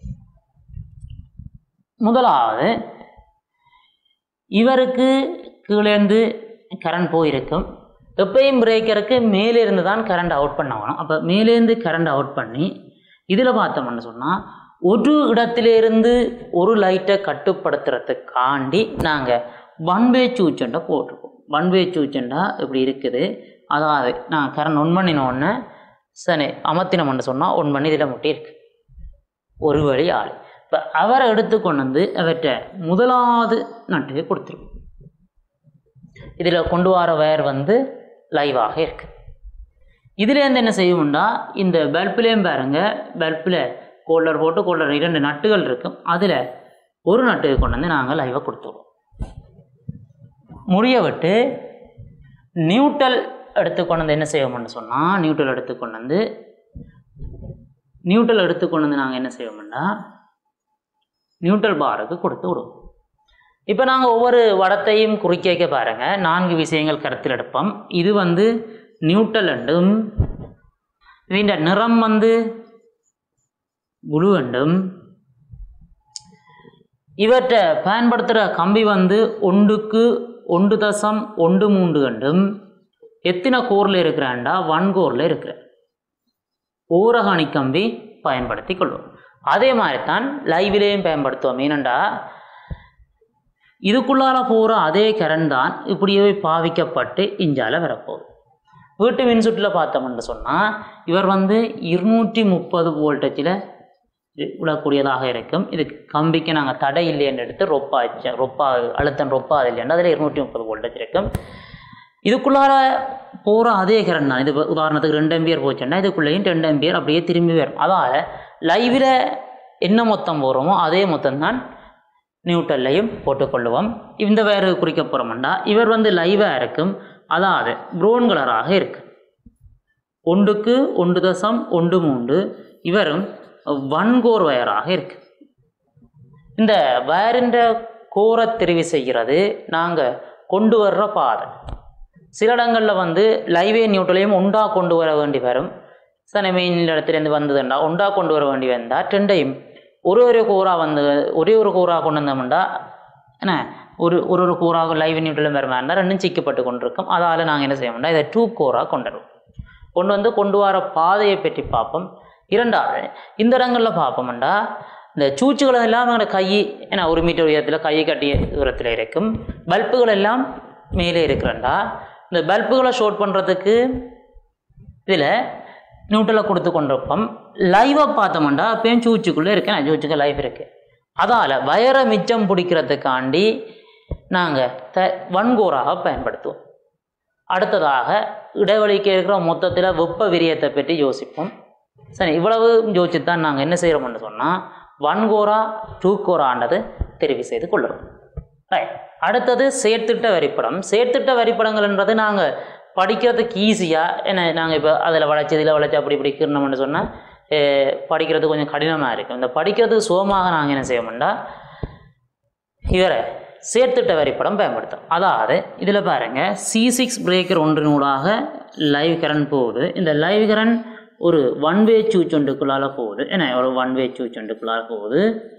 முதலாவது இவருக்கு கீழேருந்து கரண்ட் போயிருக்கும் எப்பயும் பிரேக்கருக்கு மேலேருந்து தான் கரண்ட் அவுட் பண்ணணும் அப்போ மேலேருந்து கரண்ட் அவுட் பண்ணி இதில் பார்த்தோம்னு சொன்னால் ஒரு இடத்திலிருந்து ஒரு லைட்டை கட்டுப்படுத்துறதுக்காண்டி நாங்கள் ஒன் வே சூச்சண்டை போட்டிருக்கோம் ஒன் வே சூச்சண்டா இப்படி இருக்குது அதாவது நான் கரண்ட் ஒன் பண்ணின உடனே சரி அமர்த்தினோம்னு சொன்னால் ஒன் பண்ணி இதில் முட்டி இருக்கு ஒரு வழி ஆள் இப்போ அவரை எடுத்து கொண்டு வந்து அவர்கிட்ட முதலாவது நட்டு கொடுத்துருவோம் இதில் கொண்டு வர வயர் வந்து லைவாக இருக்கு இதுலேருந்து என்ன செய்வோம்னா இந்த பல்ப்லேயும் பாருங்க பல்பில் கோல்டர் போட்டு கோல்டர் இரண்டு நட்டுகள் இருக்கும் அதில் ஒரு நட்டுக்கு கொண்டு வந்து நாங்கள் லைவாக கொடுத்துருவோம் முடிய விட்டு நியூட்ரல் எடுத்து கொண்டு வந்து என்ன செய்வோம்னு சொன்னால் நியூட்ரல் எடுத்து கொண்டு வந்து நியூட்ரல் எடுத்து கொண்டு வந்து நாங்கள் என்ன செய்வோம்னா நியூட்ரல் பாருக்கு கொடுத்து விடுவோம் இப்போ நாங்கள் ஒவ்வொரு வடத்தையும் குறிக்க பாருங்கள் நான்கு விஷயங்கள் கருத்தில் எடுப்போம் இது வந்து நியூட்ரல் என்றும் ഇതിൻ്റെ நிறம் வந்து ப்ளூ என்றும் இவற்றை பயன்படுத்துகிற கம்பி வந்து ஒன்றுக்கு ஒன்று தசம் ஒன்று மூன்று என்றும் எத்தனை கோரில் இருக்கிறாண்டா ஒன் கோரில் இருக்கிற ஊரகணி கம்பி பயன்படுத்தி கொள்வோம் அதே மாதிரி தான் லைவிலேயும் பயன்படுத்துவோம் ஏனண்டா இதுக்குள்ளார போகிற அதே கரண்ட் தான் இப்படியே பாவிக்கப்பட்டு இஞ்சால வரப்போகுது வீட்டு மின்சுற்றில் பார்த்தோம்னு சொன்னால் இவர் வந்து இருநூற்றி முப்பது வோல்டேஜில் விடக்கூடியதாக இருக்கும் இதுக்கு கம்பிக்கு நாங்கள் தடை இல்லைன்னு எடுத்து ரொப்பா வச்ச- ரொப்பா அழுத்தம் ரொப்பா அது இல்லைன்னா அதில் இருநூற்றி முப்பது வோல்டேஜ் இருக்கும் இதுக்குள்ளார போகிற அதே கரண்ட் தான் இது உதாரணத்துக்கு ரெண்டு எம்பியர் போச்சுன்னா இதுக்குள்ளேயும் ரெண்டு எம்பியர் அப்படியே திரும்பி வரும் அதால் லைவில் என்ன மொத்தம் போகிறோமோ அதே மொத்தம் தான் நியூட்டல்லையும் போட்டுக்கொள்ளுவோம் இந்த வேறு குறிக்க போகிறோம்னா இவர் வந்து லைவாக இருக்கும் அதாவது ப்ரௌன் கலராக இருக்கு ஒன்றுக்கு ஒன்று தசம் ஒன்று மூன்று இவரும் வன்கோர் வயராக இருக்கு இந்த வயரின்ற கோரை தெரிவு செய்கிறது நாங்கள் கொண்டு வர்ற பாதை சில இடங்களில் வந்து லைவே நியூட்ரலையும் ஒண்டா கொண்டு வர வேண்டி வரும் சன மெயின் இடத்துலேருந்து வந்ததுண்டா ஒண்டா கொண்டு வர வேண்டி வந்தால் ரெண்டையும் ஒரு ஒரு கூறா வந்து ஒரே ஒரு கூறா கொண்டு வந்தோம்டா என்ன ஒரு ஒரு ஒரு கூறாக லைவ் நியூட்ரலும் வர மாதிரி ரெண்டும் சிக்கப்பட்டு கொண்டிருக்கும் அதால் நாங்கள் என்ன செய்ய இதை டூ கோராக கொண்டு வருவோம் கொண்டு வந்து கொண்டு வர பாதையை பற்றி பார்ப்போம் இரண்டாவது இந்த இடங்களில் பார்ப்போம்டா இந்த சூச்சுகளை எல்லாம் எங்களோட கை ஏன்னா ஒரு மீட்டர் உயரத்தில் கையை கட்டிய தூரத்தில் இருக்கும் பல்புகள் எல்லாம் மேலே இருக்கிறண்டா இந்த பல்புகளை ஷோட் பண்ணுறதுக்கு இதில் நியூட்ரலை கொடுத்து கொண்டிருப்போம் லைவாக பார்த்தோம்டா அப்பயும் சூச்சுக்குள்ளே இருக்கேன் நான் சூச்சுக்கு லைவ் இருக்குது அதால் வயரை மிச்சம் பிடிக்கிறதுக்காண்டி நாங்கள் த வன்கோராக பயன்படுத்துவோம் அடுத்ததாக இடைவெளிக்கு இருக்கிற மொத்தத்தில் வெப்ப விரியத்தை பற்றி யோசிப்போம் சரி இவ்வளவு யோசிச்சு தான் நாங்கள் என்ன செய்கிறோம்னு சொன்னால் வன்கோரா டூ கோரான்றது தெரிவு செய்து கொள்ளுறோம் ரைட் அடுத்தது சேர்த்திட்ட வரிப்படம் சேர்த்திட்ட வரிப்படங்கள்ன்றது நாங்கள் படிக்கிறதுக்கு ஈஸியாக ஏன்னா நாங்கள் இப்போ அதில் வளைச்சி இதில் வளைச்சி அப்படி இப்படி கீறணும்னு சொன்னால் படிக்கிறது கொஞ்சம் கடினமாக இருக்கும் இந்த படிக்கிறதுக்கு சுகமாக நாங்கள் என்ன செய்வோம்னா இவரை சேர்த்துட்ட வரிப்படம் பயன்படுத்தும் அதாவது இதில் பாருங்கள் சி சிக்ஸ் பிரேக்கர் ஒன்றினூடாக லைவ் கரண்ட் போகுது இந்த லைவ் கரண்ட் ஒரு ஒன் வே சூச்சொண்டுக்குள்ளால போகுது ஏன்னா ஒரு ஒன் வே சூச்சொண்டுக்குள்ளால போகுது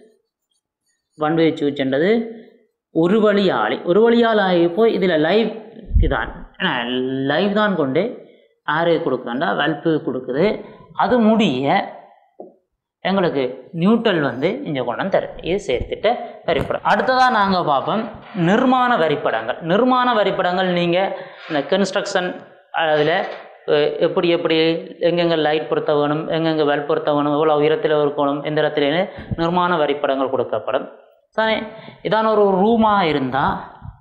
ஒன் வே சூச்சன்றது ஒரு வழி ஆளி ஒரு வழியால் ஆகி போய் இதில் லைவ் இதான் ஏன்னா லைவ் தான் கொண்டு ஆறு கொடுக்குறாண்டா வல்ப்பு கொடுக்குது அது முடிய எங்களுக்கு நியூட்ரல் வந்து இங்கே கொண்டு வந்து தரும் இது சேர்த்துட்டு வரிப்படம் அடுத்ததாக நாங்கள் பார்ப்போம் நிர்மாண வரிப்படங்கள் நிர்மாண வரிப்படங்கள் நீங்கள் இந்த கன்ஸ்ட்ரக்ஷன் அதில் எப்படி எப்படி எங்கெங்கே லைட் பொருத்த வேணும் எங்கெங்கே வெல் பொருத்த வேணும் எவ்வளோ உயரத்தில் இருக்கணும் எந்த இடத்துல நிர்மாண வரிப்படங்கள் கொடுக்கப்படும் சரி இதான ஒரு ரூமாக இருந்தால்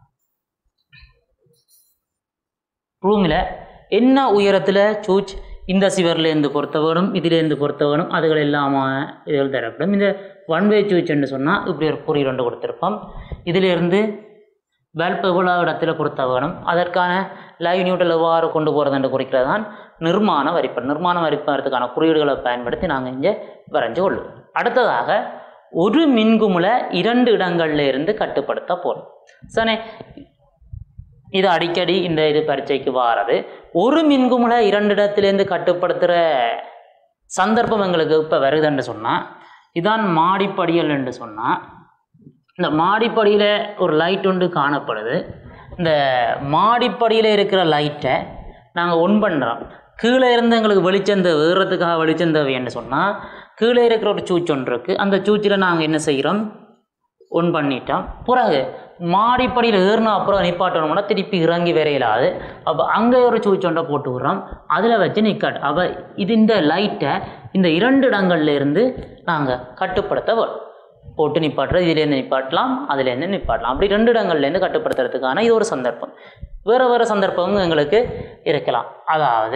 ரூமில் என்ன உயரத்தில் சூச் இந்த சிவர்லேருந்து பொருத்த வேணும் இதிலேருந்து பொருத்த வேணும் அதுகள் இல்லாமல் இதில் தரப்படும் இந்த ஒன் வே சூச்சுன்னு சொன்னால் இப்படி ஒரு பொறி ரெண்டு கொடுத்துருப்போம் இதிலேருந்து பல்ப் எவ்வளோ இடத்துல பொருத்த வேணும் அதற்கான லைவ் நியூட்ரல் எவ்வாறு கொண்டு போகிறதுன்னு குறிக்கிறது தான் நிர்மாண வரிப்படம் நிர்மாண வரிப்படத்துக்கான குறியீடுகளை பயன்படுத்தி நாங்கள் இங்கே வரைஞ்சு கொள்ளுவோம் அடுத்ததாக ஒரு மின்குமுலை இரண்டு இடங்கள்ல இருந்து கட்டுப்படுத்த போகிறோம் சனே இது அடிக்கடி இந்த இது பரீட்சைக்கு வாரது ஒரு மின்குமுலை இரண்டு இடத்துலேருந்து கட்டுப்படுத்துகிற சந்தர்ப்பம் எங்களுக்கு இப்போ வருதுன்னு சொன்னால் இதான் மாடிப்படியல் என்று சொன்னால் இந்த மாடிப்படியில் ஒரு லைட் ஒன்று காணப்படுது இந்த மாடிப்படியில் இருக்கிற லைட்டை நாங்கள் ஒன் பண்ணுறோம் கீழே இருந்து எங்களுக்கு வெளிச்சம் தேவை ஏறுறதுக்காக வெளிச்சம் தேவைன்னு சொன்னால் கீழே இருக்கிற ஒரு சூச் ஒன்று இருக்குது அந்த சூச்சில் நாங்கள் என்ன செய்கிறோம் ஒன் பண்ணிட்டோம் பிறகு மாடிப்படியில் ஏறினா அப்புறம் நிப்பாட்டணும்னா திருப்பி இறங்கி வரையிலாது அப்போ அங்கே ஒரு சூச் ஒன்றை போட்டு விட்றோம் அதில் வச்சு நிற்காட்டு அப்போ இது இந்த லைட்டை இந்த இரண்டு இடங்கள்ல இருந்து நாங்கள் கட்டுப்படுத்த வரும் போட்டு நிப்பாட்டுறது இதுலேருந்து நிப்பாட்டலாம் அதுலேருந்து நிப்பாட்டலாம் அப்படி ரெண்டு இடங்கள்லேருந்து கட்டுப்படுத்துறதுக்கான இது ஒரு சந்தர்ப்பம் வேறு வேறு சந்தர்ப்பமும் எங்களுக்கு இருக்கலாம் அதாவது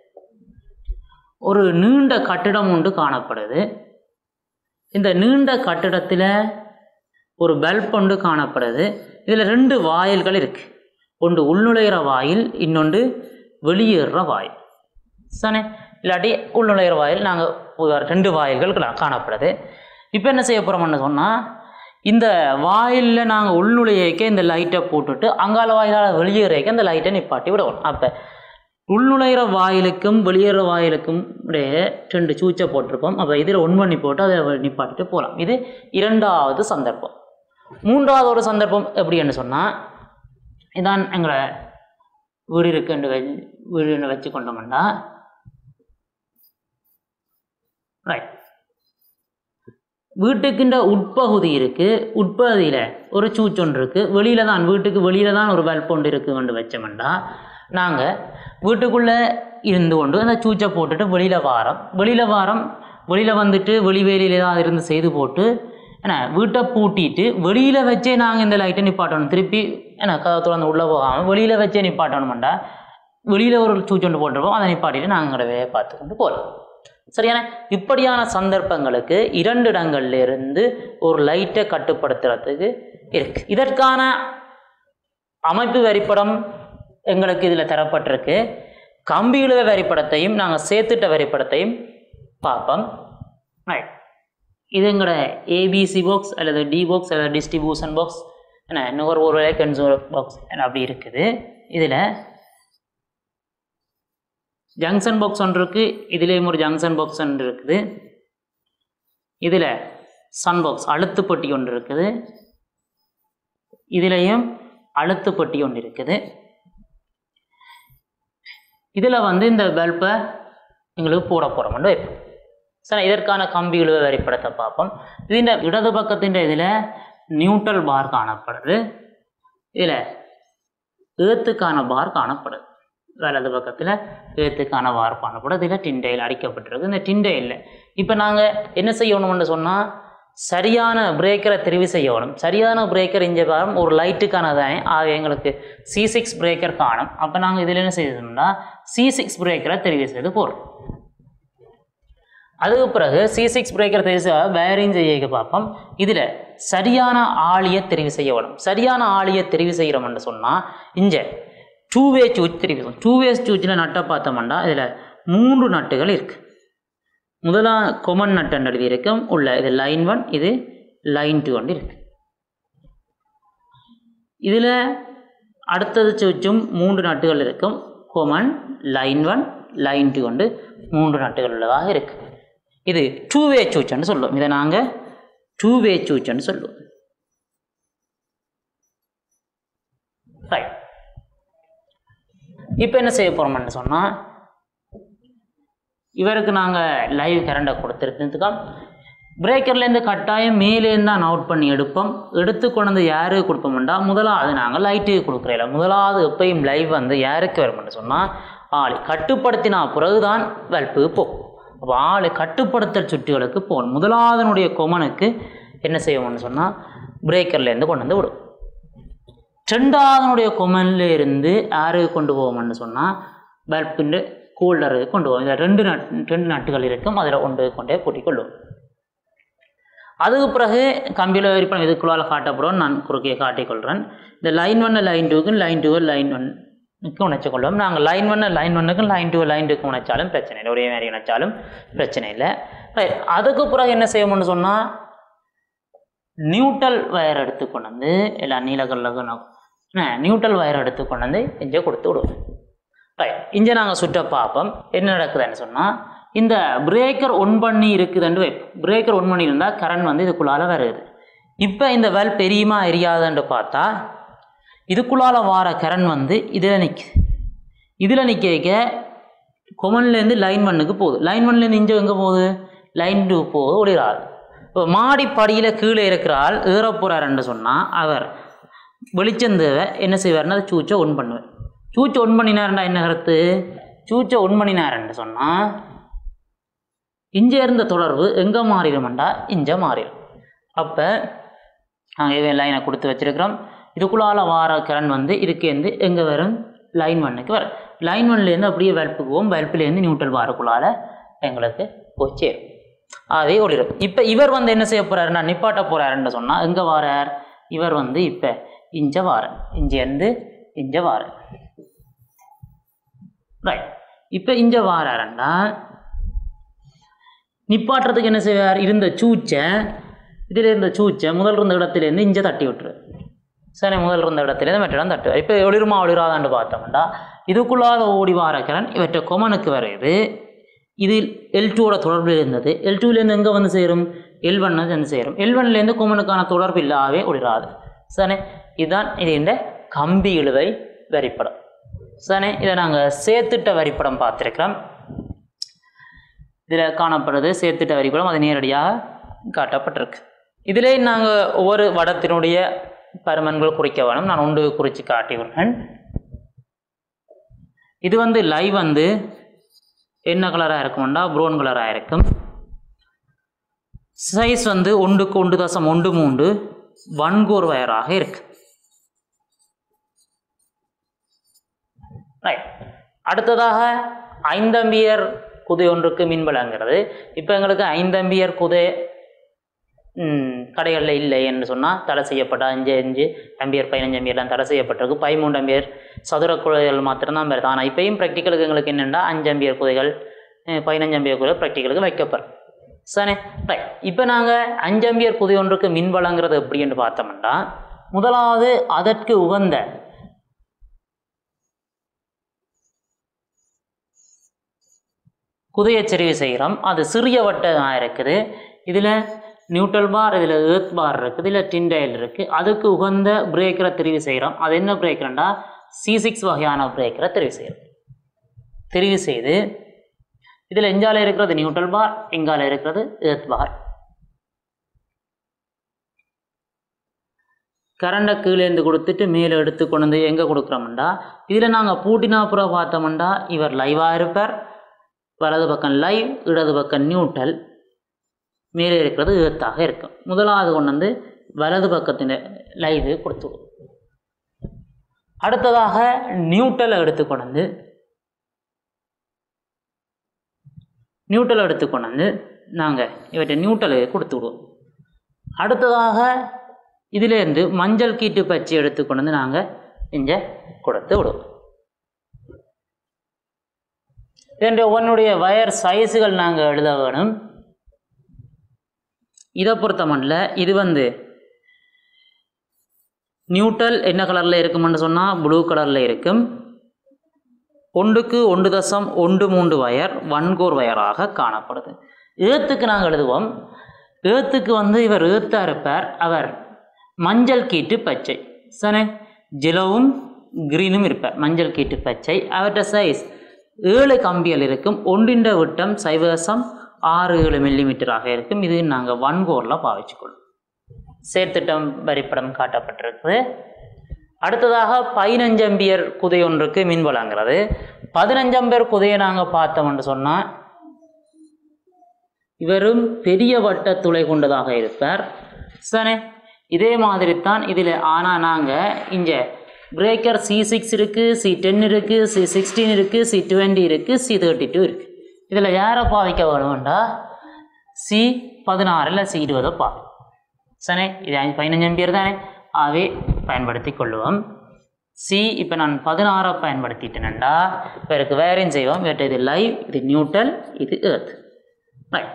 ஒரு நீண்ட கட்டிடம் ஒன்று காணப்படுது இந்த நீண்ட கட்டிடத்தில் ஒரு பல்ப் ஒன்று காணப்படுது இதில் ரெண்டு வாயில்கள் இருக்குது ஒன்று உள்நுழையிற வாயில் இன்னொன்று வெளியேறுற வாயில் சனே இல்லாட்டி உள்நுழையிற வாயில் நாங்கள் ரெண்டு வாயில்கள் கா- காணப்படுது இப்போ என்ன செய்ய போகிறோம்னு சொன்னால் இந்த வாயிலில் நாங்கள் உள்நுழையக்க இந்த லைட்டை போட்டுட்டு அங்கால வாயிலால் வெளியேறக்க இந்த லைட்டை நிப்பாட்டி விடணும் அப்போ உள்நுழையிற வாயிலுக்கும் வெளியேற வாயிலுக்கும் இடையே ரெண்டு சூச்சை போட்டிருப்போம் அப்போ இதில் ஒன் பண்ணி போட்டு அதை நிப்பாட்டிட்டு போகலாம் இது இரண்டாவது சந்தர்ப்பம் மூன்றாவது ஒரு சந்தர்ப்பம் எப்படின்னு சொன்னால் இதான் எங்களை வீடு இருக்குன்னு வெ வீடுன்னு வச்சு கொண்டோம்னா ரைட் வீட்டுக்குன்ற உட்பகுதி இருக்குது உட்பகுதியில் ஒரு சூச்சொன்று இருக்குது வெளியில் தான் வீட்டுக்கு வெளியில் தான் ஒரு பல்ப் ஒன்று இருக்குது கொண்டு வச்சோம்னா நாங்கள் வீட்டுக்குள்ளே இருந்து கொண்டு அந்த சூச்சை போட்டுட்டு வெளியில் வாரம் வெளியில் வாரம் வெளியில் வந்துட்டு வெளிவேலியில் ஏதாவது இருந்து செய்து போட்டு என்ன வீட்டை பூட்டிட்டு வெளியில் வச்சே நாங்கள் இந்த லைட்டை நிப்பாட்டணும் திருப்பி என்ன கதை திறந்து உள்ளே போகாமல் வெளியில் வச்சே நிப்பாட்டணுமெண்டா வெளியில் ஒரு சூச்சொண்டு போட்டிருப்போம் அதை நிப்பாட்டிட்டு நாங்கள் எங்களோட வேலையை பார்த்து கொண்டு போகலாம் சரியான இப்படியான சந்தர்ப்பங்களுக்கு இரண்டு இடங்கள்ல இருந்து ஒரு லைட்டை கட்டுப்படுத்துறதுக்கு இருக்கு இதற்கான அமைப்பு வரிப்படம் எங்களுக்கு இதில் தரப்பட்டிருக்கு கம்பியிழுவ வரிப்படத்தையும் நாங்கள் சேர்த்துட்ட வரிப்படத்தையும் பார்ப்போம் ரைட் இது எங்களோட ஏபிசி பாக்ஸ் அல்லது டி பாக்ஸ் அல்லது டிஸ்ட்ரிபியூஷன் பாக்ஸ் என்ன இன்னொரு ஒரு கன்சோல் பாக்ஸ் அப்படி இருக்குது இதில் ஜங்ஷன் பாக்ஸ் ஒன்று இருக்குது இதுலேயும் ஒரு ஜங்ஷன் பாக்ஸ் ஒன்று இருக்குது இதில் சன் பாக்ஸ் அழுத்து பெட்டி ஒன்று இருக்குது இதுலேயும் அழுத்து பெட்டி ஒன்று இருக்குது இதில் வந்து இந்த பல்பை எங்களுக்கு போட போகிறோம்னு வைப்போம் சரி இதற்கான கம்பி இழுவை வரைபடத்தை பார்ப்போம் ഇതിൻ്റെ இடது பக்கத்திൻ്റെ இதில் நியூட்ரல் பார் காணப்படுது இதில் ஏத்துக்கான பார் காணப்படுது வலது பக்கத்தில் ஏத்துக்கான பார் காணப்படுது இதில் டிண்டையில் அடிக்கப்பட்டிருக்கு இந்த டிண்டையில் இப்போ நாங்கள் என்ன செய்யணும்னு சொன்னால் சரியான பிரேக்கரை தெரிவு செய்யணும் சரியான பிரேக்கர் இங்கே பாரும் ஒரு லைட்டுக்கான தான் ஆக எங்களுக்கு சி சிக்ஸ் பிரேக்கர் காணும் அப்போ நாங்கள் இதில் என்ன செய்யணும்னா சி சிக்ஸ் பிரேக்கரை தெரிவு செய்து போகிறோம் அதுக்கு பிறகு சி சிக்ஸ் பிரேக்கர் தெரிவு செய்ய வயரிங் செய்ய பார்ப்போம் இதில் சரியான ஆளியை தெரிவு செய்யணும் சரியான ஆளியை தெரிவு செய்கிறோம்னு சொன்னால் இங்கே டூ வே சூச் தெரிவு செய்யணும் டூ வே சூச்சில் நட்டை பார்த்தோம்னா இதில் மூன்று நட்டுகள் இருக்குது முதலா கொமன் நட்டு எழுதி இருக்கும் உள்ள இது லைன் ஒன் இது லைன் டூ வந்து இருக்கு இதில் அடுத்தது சுற்றும் மூன்று நட்டுகள் இருக்கும் common line one line two கொண்டு மூன்று நட்டுகள் உள்ளதாக இருக்கு இது டூ வே சூச்சன்னு சொல்லுவோம் இதை நாங்கள் டூ வே சூச்சன்னு சொல்லுவோம் ரைட் இப்போ என்ன செய்ய போகிறோம்னு சொன்னால் இவருக்கு நாங்கள் லைவ் கரண்டை கொடுத்துருக்கோம் பிரேக்கர்லேருந்து கட்டாயம் மேலேருந்து தான் அவுட் பண்ணி எடுப்போம் எடுத்து கொண்டு வந்து யாருக்கு கொடுப்போம்டா முதலாவது நாங்கள் லைட்டுக்கு கொடுக்குறோம் முதலாவது எப்பயும் லைவ் வந்து யாருக்கு வரும்னு சொன்னால் ஆளை கட்டுப்படுத்தினா பிறகுதான் வல்ப்புக்கு போகும் அப்போ ஆளை கட்டுப்படுத்தல் சுற்றுகளுக்கு போகணும் முதலாவதனுடைய கொமனுக்கு என்ன செய்வோம்னு சொன்னால் பிரேக்கர்லேருந்து கொண்டு வந்து விடும் ரெண்டாவதனுடைய கொமன்ல இருந்து யாருக்கு கொண்டு போவோம்னு சொன்னால் பல்பின் கூலருக்கு கொண்டு போவோம் இதில் ரெண்டு நட் ரெண்டு நட்டுகள் இருக்கும் அதில் ஒன்று கொண்டே கூட்டிக் கொள்ளுவோம் அதுக்கு பிறகு கம்பியில் விரிப்பம் இதுக்குள்ளால் காட்டப்படும் நான் குறுக்கே காட்டிக்கொள்கிறேன் இந்த லைன் ஒன்று லைன் டூக்கு லைன் டூ லைன் ஒன்னுக்கு உணைச்சு கொள்வோம் நாங்கள் லைன் ஒன்று லைன் ஒன்றுக்கும் லைன் டூ லைன் டூக்கு உணைச்சாலும் பிரச்சனை இல்லை ஒரே மாதிரி உணைச்சாலும் பிரச்சனை இல்லை ரைட் அதுக்கு பிறகு என்ன செய்யணும்னு சொன்னால் நியூட்ரல் வயர் எடுத்து கொண்டு வந்து எல்லா நீலக்கல்ல நியூட்ரல் வயர் எடுத்து கொண்டு வந்து இங்கே கொடுத்து விடுவோம் ரைட் இங்கே நாங்கள் சுட்ட பார்ப்போம் என்ன நடக்குதுன்னு சொன்னால் இந்த பிரேக்கர் ஒன் பண்ணி இருக்குதுன்னு வைப்போம் பிரேக்கர் ஒன் பண்ணி இருந்தால் கரண்ட் வந்து இதுக்குள்ளால வருது இப்போ இந்த வெல் பெரியுமா எரியாதுன்னு பார்த்தா இதுக்குள்ளால வார கரண்ட் வந்து இதில் நிற்குது இதில் நிற்க கொமன்லேருந்து லைன் ஒன்னுக்கு போகுது லைன் ஒன்லேருந்து இங்கே எங்கே போகுது லைன் டூ போகுது ஒளிராது இப்போ மாடிப்படியில் கீழே இருக்கிற ஆள் ஏற போகிறாருன்னு சொன்னால் அவர் வெளிச்சந்தேவை என்ன செய்வார்னா அதை சூச்சை ஒன் பண்ணுவார் சூச்சை ஒன் பண்ணினாருண்டா என்ன கருத்து சூச்சை ஒன் பண்ணினாருன்னு சொன்னால் இங்கே இருந்த தொடர்பு எங்கே மாறிடுமெண்டா இங்கே மாறிடும் அப்போ நாங்கள் இவன் லைனை கொடுத்து வச்சிருக்கிறோம் இதுக்குள்ளால வார கரண்ட் வந்து இதுக்கேருந்து எங்கே வரும் லைன் ஒன்னுக்கு வரும் லைன் ஒன்லேருந்து அப்படியே வெல்ப்புக்கு போகும் வெல்ப்புலேருந்து நியூட்ரல் வாரக்குள்ளால எங்களுக்கு போய் சேரும் அதே ஒளிரும் இப்போ இவர் வந்து என்ன செய்ய போகிறாருன்னா நிப்பாட்ட போகிறாருன்னு சொன்னால் எங்கே வாரார் இவர் வந்து இப்போ இஞ்ச வாரன் இங்கேருந்து இஞ்ச வாரன் ரைட் இப்போ இஞ்ச வாராருன்னா நிப்பாட்டுறதுக்கு என்ன செய்வார் இருந்த சூச்சை இதில் இருந்த சூச்சை முதல் இருந்த இடத்துலேருந்து இஞ்ச தட்டி விட்டுரு சரி முதல் இருந்த இடத்துலேருந்து மற்ற இடம் தட்டுவார் இப்போ ஒளிருமா ஒளிராதான்னு பார்த்தோம்னா இதுக்குள்ளாத ஓடி வார கரண்ட் இவற்றை கொமனுக்கு வருது இதில் எல் டூவோட தொடர்பில் இருந்தது எல் டூலேருந்து எங்கே வந்து சேரும் எல் ஒன்னு வந்து சேரும் எல் ஒன்லேருந்து கொமனுக்கான தொடர்பு இல்லாவே ஒளிராது சரி இதுதான் இது இந்த கம்பி இழுவை வரிப்படம் சரி இதை நாங்கள் சேர்த்துட்ட வரிப்படம் பார்த்துருக்கிறோம் இதில் காணப்படுறது சேர்த்துட்ட வரிப்படம் அது நேரடியாக காட்டப்பட்டிருக்கு இதிலே நாங்கள் ஒவ்வொரு வடத்தினுடைய பருமன்கள் குறிக்க வேணும் நான் ஒன்று குறித்து காட்டியுள்ளேன் இது வந்து லைவ் வந்து என்ன கலராக இருக்கும்னா ப்ரௌன் கலராக இருக்கும் சைஸ் வந்து ஒன்றுக்கு ஒன்று தசம் ஒன்று மூன்று வன்கோர் வயராக இருக்கு ரைட் அடுத்ததாக ஐந்தம்பியர் குதை ஒன்றுக்கு மின் வழங்குறது இப்போ எங்களுக்கு ஐந்தம்பியர் குதை கடைகளில் இல்லை என்று சொன்னால் தடை செய்யப்பட்ட அஞ்சு அஞ்சு அம்பியர் பதினஞ்சு அம்பியர்லாம் தடை செய்யப்பட்டிருக்கு பதிமூன்று அம்பியர் சதுர குதைகள் மாத்திரம்தான் வருது ஆனால் இப்பயும் ப்ராக்டிக்கலுக்கு எங்களுக்கு என்னென்னா அஞ்சு அம்பியர் குதைகள் அஹ் பதினஞ்சு அம்பியர் குதை ப்ராக்டிக்கலுக்கு வைக்கப்படும் சரி ரைட் இப்போ நாங்கள் அஞ்சு அம்பியர் குதை ஒன்றுக்கு மின் வழங்குறது எப்படின்னு பார்த்தோம்னா முதலாவது அதற்கு உகந்த குதைய செறிவு செய்கிறோம் அது சிறிய வட்டமாக இருக்குது இதில் நியூட்ரல் பார் இதில் ஏர்த் பார் இருக்குது இதில் டின்டைல் இருக்குது அதுக்கு உகந்த பிரேக்கரை தெரிவு செய்கிறோம் அது என்ன பிரேக்கர்ண்டா சி சிக்ஸ் வகையான பிரேக்கரை தெரிவு செய்கிறோம் தெரிவு செய்து இதில் எஞ்சால இருக்கிறது நியூட்ரல் பார் எங்கால இருக்கிறது ஏர்த் பார் கரண்டை கீழேந்து கொடுத்துட்டு மேலே எடுத்து கொண்டு வந்து எங்கே கொடுக்குறோம்டா இதில் நாங்கள் பூட்டினாப்புறம் பார்த்தோம்டா இவர் லைவாக இருப்பார் வலது பக்கம் லைவ் இடது பக்கம் நியூட்ரல் மேலே இருக்கிறது ஏத்தாக இருக்கும் முதலாவது கொண்டு வந்து வலது பக்கத்தின் லைவு கொடுத்துடும் அடுத்ததாக நியூட்ரலை எடுத்து கொண்டு வந்து நியூட்ரல் எடுத்து கொண்டு வந்து நாங்கள் இவற்றை நியூட்ரலை கொடுத்து விடுவோம் அடுத்ததாக இதிலேருந்து மஞ்சள் கீட்டு பச்சை எடுத்து கொண்டு வந்து நாங்கள் இங்கே கொடுத்து விடுவோம் இதன் ஒன்னுடைய வயர் சைஸுகள் நாங்கள் எழுத வேணும் இதை பொறுத்த மட்டும் இது வந்து நியூட்ரல் என்ன கலரில் இருக்கும்னு சொன்னால் ப்ளூ கலரில் இருக்கும் ஒன்றுக்கு ஒன்று தசம் ஒன்று மூன்று வயர் வன்கோர் வயராக காணப்படுது ஏத்துக்கு நாங்கள் எழுதுவோம் ஏத்துக்கு வந்து இவர் ஏத்தா இருப்பார் அவர் மஞ்சள் கீட்டு பச்சை சனே ஜிலவும் கிரீனும் இருப்பார் மஞ்சள் கீட்டு பச்சை அவர்கிட்ட சைஸ் ஏழு கம்பிகள் இருக்கும் ஒன்றின்ற விட்டம் சைவசம் ஆறு ஏழு மில்லிமீட்டராக இருக்கும் இது நாங்கள் வன்கோரில் பாவிச்சுக்கொள்ளும் சேர்த்திட்டம் வரிப்படம் காட்டப்பட்டிருக்குது அடுத்ததாக பதினஞ்சம்பியர் குதை ஒன்றுக்கு மின் வழங்குறது பதினஞ்சம்பேர் குதையை நாங்கள் பார்த்தோம்னு சொன்னால் இவரும் பெரிய வட்ட துளை கொண்டதாக இருப்பார் சனே இதே மாதிரி தான் இதில் ஆனால் நாங்கள் இங்கே பிரேக்கர் சி சிக்ஸ் இருக்குது சி டென் இருக்குது சி சிக்ஸ்டீன் இருக்குது சி டுவெண்ட்டி இருக்குது சி தேர்ட்டி டூ இருக்குது இதில் யாரை பாவிக்க வேணும்டா சி பதினாறு இல்லை சி இருபதை பாவி சனே இது பதினஞ்சு பேர் தானே ஆகவே பயன்படுத்தி கொள்ளுவோம் சி இப்போ நான் பதினாறை பயன்படுத்திட்டேனண்டா இவருக்கு வேறையும் செய்வோம் இவற்றை இது லைவ் இது நியூட்ரல் இது எர்த் ரைட்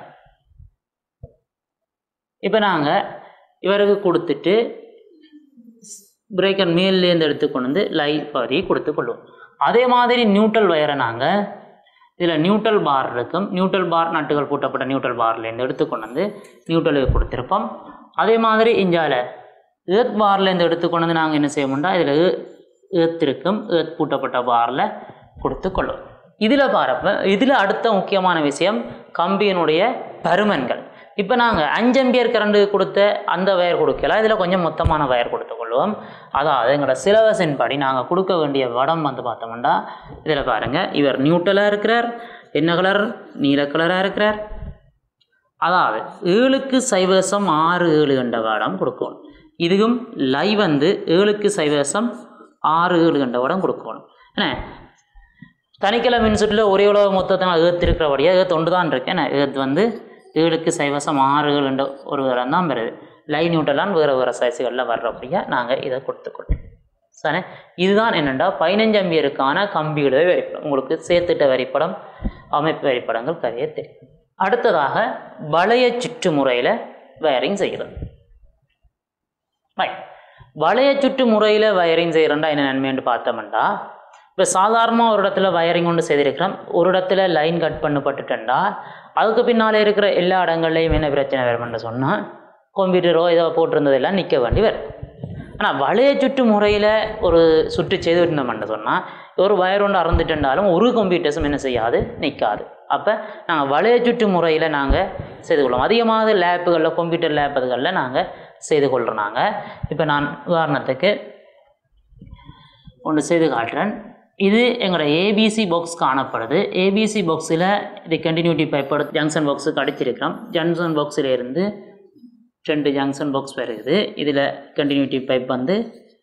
இப்போ நாங்கள் இவருக்கு கொடுத்துட்டு பிரேக்கர் மேல்லேருந்து எடுத்து கொண்டு வந்து லைவ் பகுதியை கொடுத்து கொள்வோம் அதே மாதிரி நியூட்ரல் வயரை நாங்கள் இதில் நியூட்ரல் பார் இருக்கும் நியூட்ரல் பார் நட்டுகள் பூட்டப்பட்ட நியூட்ரல் பார்லேருந்து எடுத்து கொண்டு வந்து நியூட்ரலுக்கு கொடுத்துருப்போம் அதே மாதிரி இஞ்சால ஏத் பார்லேருந்து எடுத்து கொண்டு வந்து நாங்கள் என்ன செய்வோம்னா இதில் ஏத் இருக்கும் ஏத் பூட்டப்பட்ட பாரில் கொடுத்து கொள்ளும் இதில் பாருப்ப இதில் அடுத்த முக்கியமான விஷயம் கம்பியினுடைய பருமன்கள் இப்போ நாங்கள் அஞ்சம்பியர் கரண்டு கொடுத்த அந்த வயர் கொடுக்கல இதில் கொஞ்சம் மொத்தமான வயர் கொடுத்து கொள்வோம் அதாவது எங்களோட சிலபஸின் படி நாங்கள் கொடுக்க வேண்டிய வடம் வந்து பார்த்தோம்னா இதில் பாருங்கள் இவர் நியூட்ரலாக இருக்கிறார் என்ன கலர் நீல கலராக இருக்கிறார் அதாவது ஏழுக்கு சைவசம் ஆறு ஏழு என்ற வடம் கொடுக்கணும் இதுவும் லைவ் வந்து ஏழுக்கு சைவசம் ஆறு ஏழு என்ற வடம் கொடுக்கணும் என்ன தனிக்கிழமை மின்சுற்றில் ஒரே உலக மொத்தத்தை நான் ஏற்று இருக்கிறபடியாக ஏற்று ஒன்று தான் இருக்கேன் என்ன ஏற்று வந்து ஏழுக்கு சைவசம் ஆறு ஏழு என்ற ஒரு வரம் தான் வருது லைவ் நியூட்டலான் வேறு வேறு சைஸுகளில் வர்றபடியா நாங்கள் இதை கொடுத்துக்கொள்வோம் சரி இதுதான் என்னென்னா பதினஞ்சு அம்பியருக்கான கம்பியுடைய வரிப்படம் உங்களுக்கு சேர்த்துட்ட வரிப்படம் அமைப்பு வரிப்படங்கள் கரைய தெரியும் அடுத்ததாக வளைய சுற்று முறையில் வயரிங் செய்கிறது ரைட் வளைய சுற்று முறையில் வயரிங் செய்கிறோண்டா என்ன நன்மைன்னு பார்த்தோம்னா இப்போ சாதாரணமாக ஒரு இடத்துல வயரிங் ஒன்று செய்திருக்கிறோம் ஒரு இடத்துல லைன் கட் பண்ணப்பட்டுட்டா அதுக்கு பின்னால் இருக்கிற எல்லா இடங்கள்லையும் என்ன பிரச்சனை வரும்னு சொன்னால் கம்ப்யூட்டரோ ஏதோ போட்டிருந்ததெல்லாம் நிற்க வேண்டி வரும் ஆனால் வளைய சுற்று முறையில் ஒரு சுற்று செய்து இருந்தோம்னு சொன்னால் ஒரு வயர் ஒன்று அறந்துட்டுண்டாலும் ஒரு கம்ப்யூட்டர்ஸும் என்ன செய்யாது நிற்காது அப்போ நாங்கள் வளைய சுற்று முறையில் நாங்கள் செய்து கொள்வோம் அதிகமாக லேப்புகளில் கம்ப்யூட்டர் லேப் அதுகளில் நாங்கள் செய்து கொள்கிறோம் நாங்கள் இப்போ நான் உதாரணத்துக்கு ஒன்று செய்து காட்டுறேன் இது எங்களோட ஏபிசி பாக்ஸ் காணப்படுது ஏபிசி பாக்ஸில் இது கண்டினியூட்டி பைப்போட ஜங்ஷன் பாக்ஸுக்கு அடிச்சிருக்கிறோம் ஜங்ஷன் பாக்ஸில் இருந்து ரெண்டு ஜங்ஷன் பாக்ஸ் வருது இதில் கண்டினியூட்டி பைப் வந்து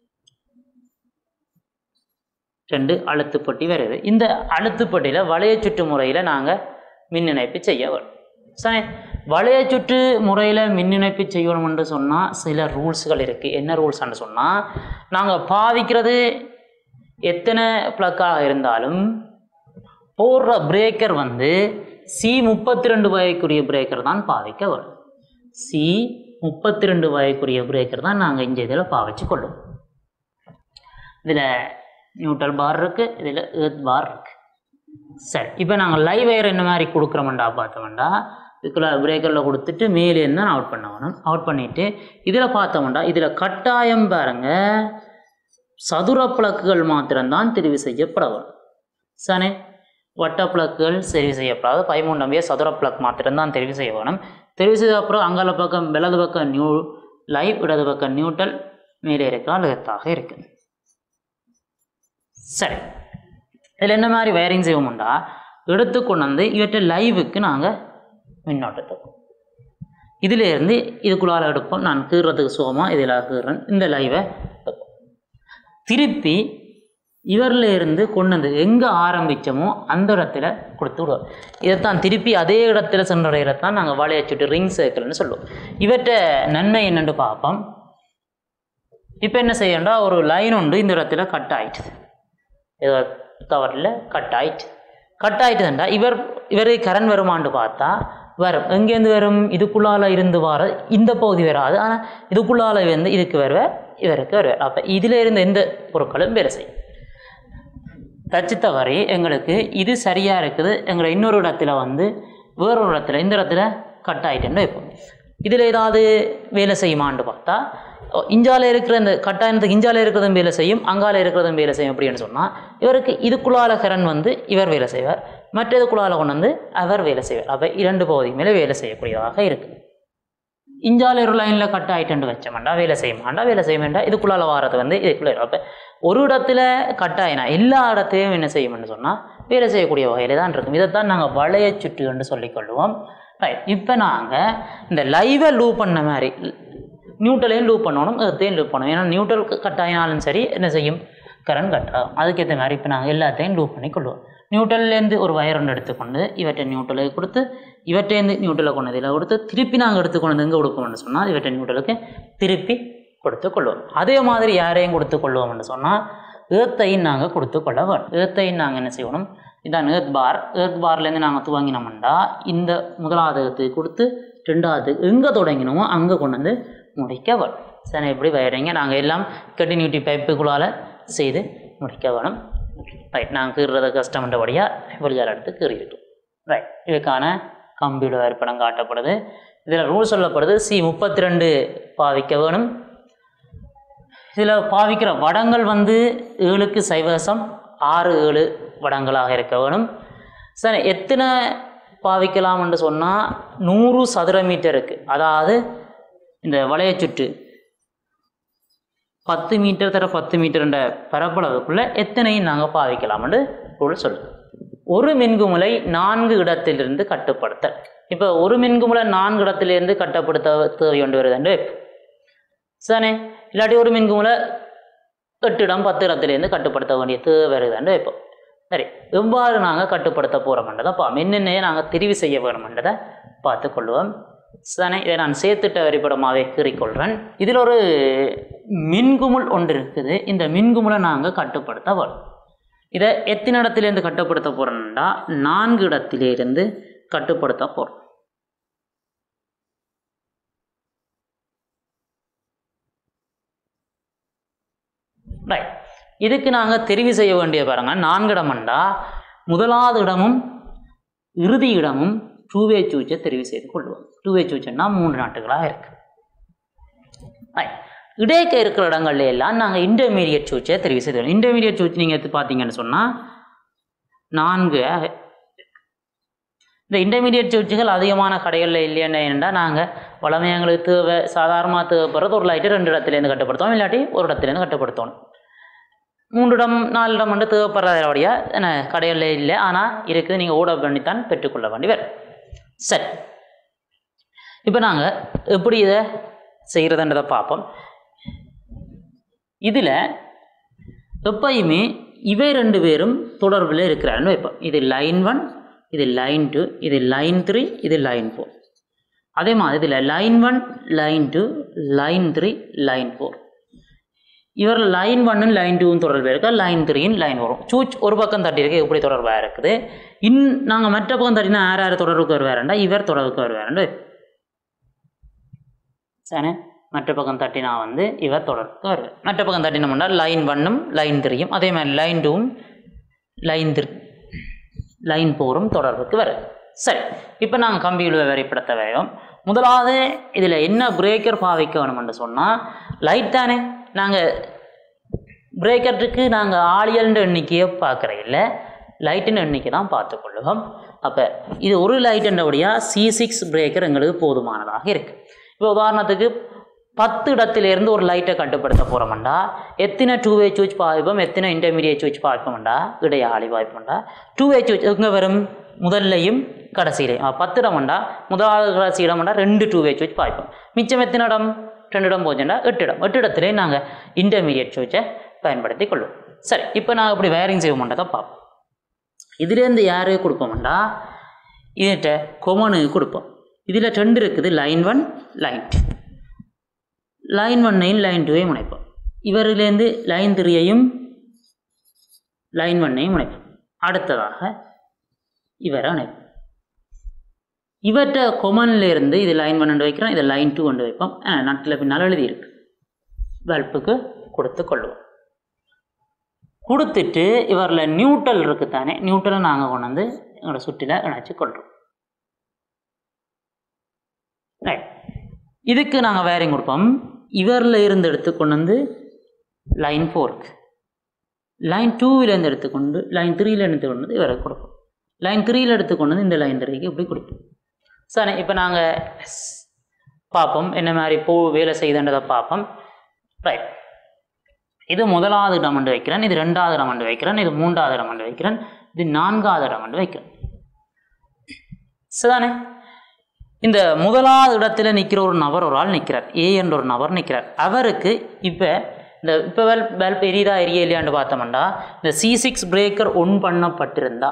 ரெண்டு அழுத்துப்பட்டி வருது இந்த அழுத்துப்பட்டியில் வளைய சுற்று முறையில் நாங்கள் மின் இணைப்பு செய்ய வேணும் சரி வளைய சுற்று முறையில் மின் இணைப்பு செய்யணும்னு சொன்னால் சில ரூல்ஸ்கள் இருக்குது என்ன ரூல்ஸ்ன்னு சொன்னால் நாங்கள் பாவிக்கிறது எத்தனை ப்ளக்காக இருந்தாலும் போடுற பிரேக்கர் வந்து சி முப்பத்தி ரெண்டு வகைக்குரிய பிரேக்கர் தான் பாவிக்க வரும் சி முப்பத்தி ரெண்டு வகைக்குரிய பிரேக்கர் தான் நாங்கள் இந்த இதில் பாவிச்சு கொள்ளும் இதில் நியூட்ரல் பார் இருக்குது இதில் ஏர்த் பார் இருக்குது சரி இப்போ நாங்கள் லைவ் வயர் என்ன மாதிரி கொடுக்குறோம்டா பார்த்தோம்டா இதுக்குள்ள பிரேக்கரில் கொடுத்துட்டு மேலேருந்து தான் அவுட் பண்ண வேணும் அவுட் பண்ணிவிட்டு இதில் பார்த்தோம்டா இதில் கட்டாயம் பாருங்க சதுர பிளக்குகள் மாத்திரம்தான் தெரிவு செய்யப்பட வேணும் சனே வட்ட பிளக்குகள் தெரிவு செய்யப்படாது பதிமூணு நம்பிய சதுர பிளக் மாத்திரம்தான் தெரிவு செய்ய வேணும் தெரிவு செய்த அப்புறம் அங்கால பக்கம் வலது பக்கம் நியூ லைவ் இடது பக்கம் நியூட்ரல் மேலே இருக்கால் எழுத்தாக இருக்குது சரி இதில் என்ன மாதிரி வயரிங் செய்வோம்டா எடுத்து கொண்டு வந்து இவற்றை லைவுக்கு நாங்கள் மின்னோட்டத்தை இதிலேருந்து இதுக்குள்ளால எடுப்போம் நான் கீறதுக்கு சுகமாக இதில் கீறேன் இந்த லைவை திருப்பி இவரில் இருந்து கொண்டு வந்து எங்கே ஆரம்பித்தோமோ அந்த இடத்துல கொடுத்து விடுவோம் இதைத்தான் திருப்பி அதே இடத்துல சென்றடைகிறதான் நாங்கள் வளைய சுட்டு ரிங் சர்க்கிள்னு சொல்லுவோம் இவற்றை நன்மை என்னென்னு பார்ப்போம் இப்போ என்ன செய்யண்டா ஒரு லைன் உண்டு இந்த இடத்துல கட் ஆயிட்டுது ஏதோ கவரில் கட் ஆயிட்டு கட் ஆயிட்டுதுண்டா இவர் இவருக்கு கரண் வருமான்னு பார்த்தா வரும் எங்கேருந்து வரும் இதுக்குள்ளால இருந்து வர இந்த பகுதி வராது ஆனால் இதுக்குள்ளால வந்து இதுக்கு வருவார் இவருக்கு வருவார் அப்போ இதில் இருந்த எந்த பொருட்களும் வேலை செய்யும் தச்சு தவறி எங்களுக்கு இது சரியாக இருக்குது எங்களை இன்னொரு இடத்துல வந்து வேறொரு இடத்துல இந்த இடத்துல கட் ஆகிட்டேன்னு வைப்போம் இதில் ஏதாவது வேலை செய்யுமான்னு பார்த்தா ஓ, இஞ்சால இருக்கிற இந்த கட்டாயத்துக்கு இஞ்சால இருக்கிறதும் வேலை செய்யும் அங்கால இருக்கிறதும் வேலை செய்யும் அப்படின்னு சொன்னால் இவருக்கு இதுக்குள்ளால கரண் வந்து இவர் வேலை செய்வார் மற்றதுக்குள்ளால கொண்டு வந்து அவர் வேலை செய்வார் அப்போ இரண்டு பகுதி மேலே வேலை செய்யக்கூடியதாக இருக்குது இஞ்சால ஒரு லைனில் கட் ஆகிட்டு வச்சோம்டா வேலை செய்ய மாட்டா வேலை செய்ய வேண்டாம் இதுக்குள்ளால வாரது வந்து இதுக்குள்ளே அப்போ ஒரு இடத்துல கட் ஆயினா எல்லா இடத்தையும் என்ன செய்யும்னு சொன்னால் வேலை செய்யக்கூடிய வகையில் தான் இருக்கும் இதைத்தான் நாங்கள் வளைய சுற்றுன்னு சொல்லிக்கொள்வோம் ரைட் இப்போ நாங்கள் இந்த லைவை லூப் பண்ண மாதிரி நியூட்ரலையும் லூப் பண்ணணும் எர்த்தையும் லூப் பண்ணணும் ஏன்னா நியூட்ரல் கட் ஆகினாலும் சரி என்ன செய்யும் கரண்ட் கட் ஆகும் அதுக்கேற்ற மாதிரி இப்போ நாங்கள் எல்லாத்தையும் லூப் பண்ணி கொள்வோம் நியூட்ரல்லேருந்து ஒரு வயர் ஒன்று எடுத்துக்கொண்டு இவற்றை நியூட்ரலுக்கு கொடுத்து இவற்றேருந்து நியூட்ரலை கொண்டு இதில் கொடுத்து திருப்பி நாங்கள் எடுத்துக்கொண்டு எங்கே கொடுப்போம்னு சொன்னால் இவற்றை நியூட்ரலுக்கு திருப்பி கொடுத்து கொள்வோம் அதே மாதிரி யாரையும் கொடுத்து கொள்வோம்னு சொன்னால் ஏத்தையும் நாங்கள் கொடுத்து கொள்ள வேணும் ஏத்தையும் நாங்கள் என்ன செய்யணும் இதான் ஏர்த் பார் ஏர்த் பார்லேருந்து நாங்கள் துவங்கினோம்டா இந்த முதலாவது ஏத்துக்கு கொடுத்து ரெண்டாவது எங்கே தொடங்கினோமோ அங்கே கொண்டு வந்து முடிக்க வேணும் சரி எப்படி வயரிங்க நாங்கள் எல்லாம் கண்டினியூட்டி பைப்புக்குள்ளால் செய்து முடிக்க வேணும் ரைட் நாங்கள் கீறுறத கஷ்டம்ன்றபடியாக வெளியால் எடுத்து கீறிட்டோம் ரைட் இதுக்கான கம்ப்யூட்டர் வரைபடம் காட்டப்படுது இதில் ரூல் சொல்லப்படுது சி முப்பத்தி ரெண்டு பாவிக்க வேணும் இதில் பாவிக்கிற வடங்கள் வந்து ஏழுக்கு சைவசம் ஆறு ஏழு வடங்களாக இருக்க வேணும் சரி எத்தனை பாவிக்கலாம்னு சொன்னால் நூறு சதுர மீட்டருக்கு அதாவது இந்த வளைய சுற்று பத்து மீட்டர் தர பத்து மீட்டர்ன்ற பரப்பளவுக்குள்ள எத்தனையும் நாங்கள் பாவிக்கலாம்னு ரூல் சொல்லுது ஒரு மின்குமுலை நான்கு இடத்திலிருந்து கட்டுப்படுத்த இப்போ ஒரு மின்குமுலை நான்கு இடத்திலிருந்து கட்டுப்படுத்த தேவை கொண்டு வருதுண்டு சனே இல்லாட்டி ஒரு மின்குமுலை எட்டு இடம் பத்து இடத்துலேருந்து கட்டுப்படுத்த வேண்டிய தேவை வருதுன்னு வைப்போம் சரி எவ்வாறு நாங்கள் கட்டுப்படுத்த போகிறோம்ன்றதை பா என்னென்னையே நாங்கள் தெரிவு செய்ய வேணுமென்றதை பார்த்து கொள்வோம் சனே இதை நான் சேர்த்துட்ட வரிப்படமாகவே கீறிக்கொள்கிறேன் இதில் ஒரு மின்குமுள் ஒன்று இருக்குது இந்த மின்குமுளை நாங்கள் கட்டுப்படுத்த வேணும் இதை எத்தனை இடத்துலேருந்து கட்டுப்படுத்த போகிறோம்னா நான்கு இடத்திலிருந்து கட்டுப்படுத்த போகிறோம் ரைட் இதுக்கு நாங்கள் தெரிவு செய்ய வேண்டிய பாருங்க நான்கு இடம்ண்டா முதலாவது இடமும் இறுதி இடமும் டூவே சூச்சை தெரிவு செய்து கொள்வோம் டூவே சூச்சன்னா மூன்று நாட்டுகளாக இருக்கு ரைட் இடைக்க இருக்கிற இடங்கள்ல எல்லாம் நாங்கள் இன்டர்மீடியட் சூச்சை தெரிவு செய்து இன்டர்மீடியட் சூச் நீங்கள் எடுத்து பார்த்தீங்கன்னு சொன்னால் நான்கு இந்த இன்டர்மீடியட் சூச்சுகள் அதிகமான கடைகளில் இல்லைன்னு என்னென்னா நாங்கள் வளமை எங்களுக்கு தேவை சாதாரணமாக தேவைப்படுறது ஒரு லைட்டு ரெண்டு இடத்துலேருந்து கட்டுப்படுத்துவோம் இல்லாட்டி ஒரு இடத்துலேருந்து கட்டுப்படுத்தணும் மூன்று இடம் நாலு இடம் வந்து தேவைப்படுறதோடைய என்ன கடைகளில் இல்லை ஆனால் இருக்குது நீங்கள் ஓட பண்ணித்தான் பெற்றுக்கொள்ள வேண்டி வரும் சரி இப்போ நாங்கள் எப்படி இதை செய்கிறதுன்றதை பார்ப்போம் இதில் எப்பயுமே இவை ரெண்டு பேரும் தொடர்பில் இருக்கிறாருன்னு வைப்போம் இது லைன் ஒன் இது லைன் டூ இது லைன் த்ரீ இது லைன் ஃபோர் அதே மாதிரி இதில் line one line two line three line four இவர் லைன் ஒன்னு லைன் டூவும் தொடர்பு இருக்கா லைன் த்ரீயும் லைன் வரும் சூச் ஒரு பக்கம் தட்டியிருக்கு எப்படி தொடர்பாக இருக்குது இன் நாங்கள் மற்ற பக்கம் தட்டினா யார் யார் தொடர்புக்கு வருவாருண்டா இவர் தொடர்புக்கு வருவாருண்டு சரி மற்ற பக்கம் தட்டினா வந்து இவர் தொடர்புக்கு வருவார் மற்ற பக்கம் தட்டினோம்னா லைன் ஒன்னும் லைன் த்ரீயும் அதே மாதிரி லைன் டூவும் லைன் த்ரீ லைன் போரும் தொடர்புக்கு வரும் சரி இப்போ நாங்கள் கம்பியில் வரைபடத்தை வரையோம் முதலாவது இதில் என்ன பிரேக்கர் பாவிக்க வேணும்னு சொன்னால் லைட் தானே நாங்கள் பிரேக்கருக்கு நாங்கள் ஆளியல்ன்ற எண்ணிக்கையை பார்க்குற இல்லை லைட்டின் எண்ணிக்கை தான் பார்த்துக்கொள்ளுவோம் அப்போ இது ஒரு லைட்டுன்றபடியாக சி சிக்ஸ் பிரேக்கர் எங்களுக்கு போதுமானதாக இருக்குது இப்போ உதாரணத்துக்கு பத்து இடத்திலிருந்து ஒரு லைட்டை கட்டுப்படுத்த போகிறோம்டா எத்தனை டூ வே சூச் பாய்ப்போம் எத்தனை இன்டர்மீடியட் சூச் பார்ப்போம்டா இடையாளி பாய்ப்போம்டா டூ வே சூச் எங்கே வரும் முதல்லையும் கடைசியிலையும் அப்ப பத்து இடம்டா முதலாவது கடைசி இடம்டா ரெண்டு டூ வே சூச் பாய்ப்போம் மிச்சம் எத்தனை இடம் ரெண்டு இடம் போச்சுண்டா எட்டு இடம் எட்டு இடத்துலேயே நாங்கள் இன்டர்மீடியட் சூச்சை பயன்படுத்தி கொள்வோம் சரி இப்போ நாங்கள் இப்படி வயரிங் செய்வோம்ன்றதை பார்ப்போம் இதுலேருந்து யாரு கொடுப்போம்டா இதுகிட்ட கொமனு கொடுப்போம் இதில் ரெண்டு இருக்குது line one line two line ஒன்னையும் லைன் டூவையும் முனைப்போம் இவரிலேருந்து லைன் த்ரீயையும் லைன் ஒன்னையும் முனைப்போம் அடுத்ததாக இவரை அணைப்போம் இவற்றை கொமன்ல இருந்து இது லைன் ஒன் கொண்டு வைக்கிறோம் இதை லைன் டூ கொண்டு வைப்போம் நட்டில் பின்னால் எழுதியிருக்கு பல்புக்கு கொடுத்து கொள்ளுவோம் கொடுத்துட்டு இவரில் நியூட்ரல் இருக்குது தானே நியூட்ரலை நாங்கள் கொண்டு வந்து எங்களோட சுற்றில இணைச்சி கொள்கிறோம் ரைட் இதுக்கு நாங்கள் வேரிங் கொடுப்போம் இவரில் இருந்து எடுத்து கொண்டு வந்து லைன் ஃபோருக்கு லைன் டூவிலேருந்து எடுத்துக்கொண்டு லைன் த்ரீல எடுத்து கொண்டு வந்து இவருக்கு கொடுப்போம் லைன் த்ரீல எடுத்து கொண்டு வந்து இந்த லைன் த்ரீக்கு இப்படி கொடுப்போம் சரி இப்போ நாங்கள் பார்ப்போம் என்ன மாதிரி பூ வேலை செய்யுதுன்றதை பார்ப்போம் ரைட் இது முதலாவது இடமண்டு வைக்கிறேன் இது ரெண்டாவது இடமண்டு வைக்கிறேன் இது மூன்றாவது இடமண்டு வைக்கிறேன் இது நான்காவது இடமண்டு வைக்கிறேன் சரிதானே இந்த முதலாவது இடத்துல நிற்கிற ஒரு நபர் ஒரு ஆள் நிற்கிறார் ஏ என்ற ஒரு நபர் நிற்கிறார் அவருக்கு இப்போ இந்த இப்போ வெல் பல்ப் எரியுதா எரிய இல்லையான்னு பார்த்தோம்னா இந்த சி சிக்ஸ் பிரேக்கர் ஒன் பண்ணப்பட்டிருந்தா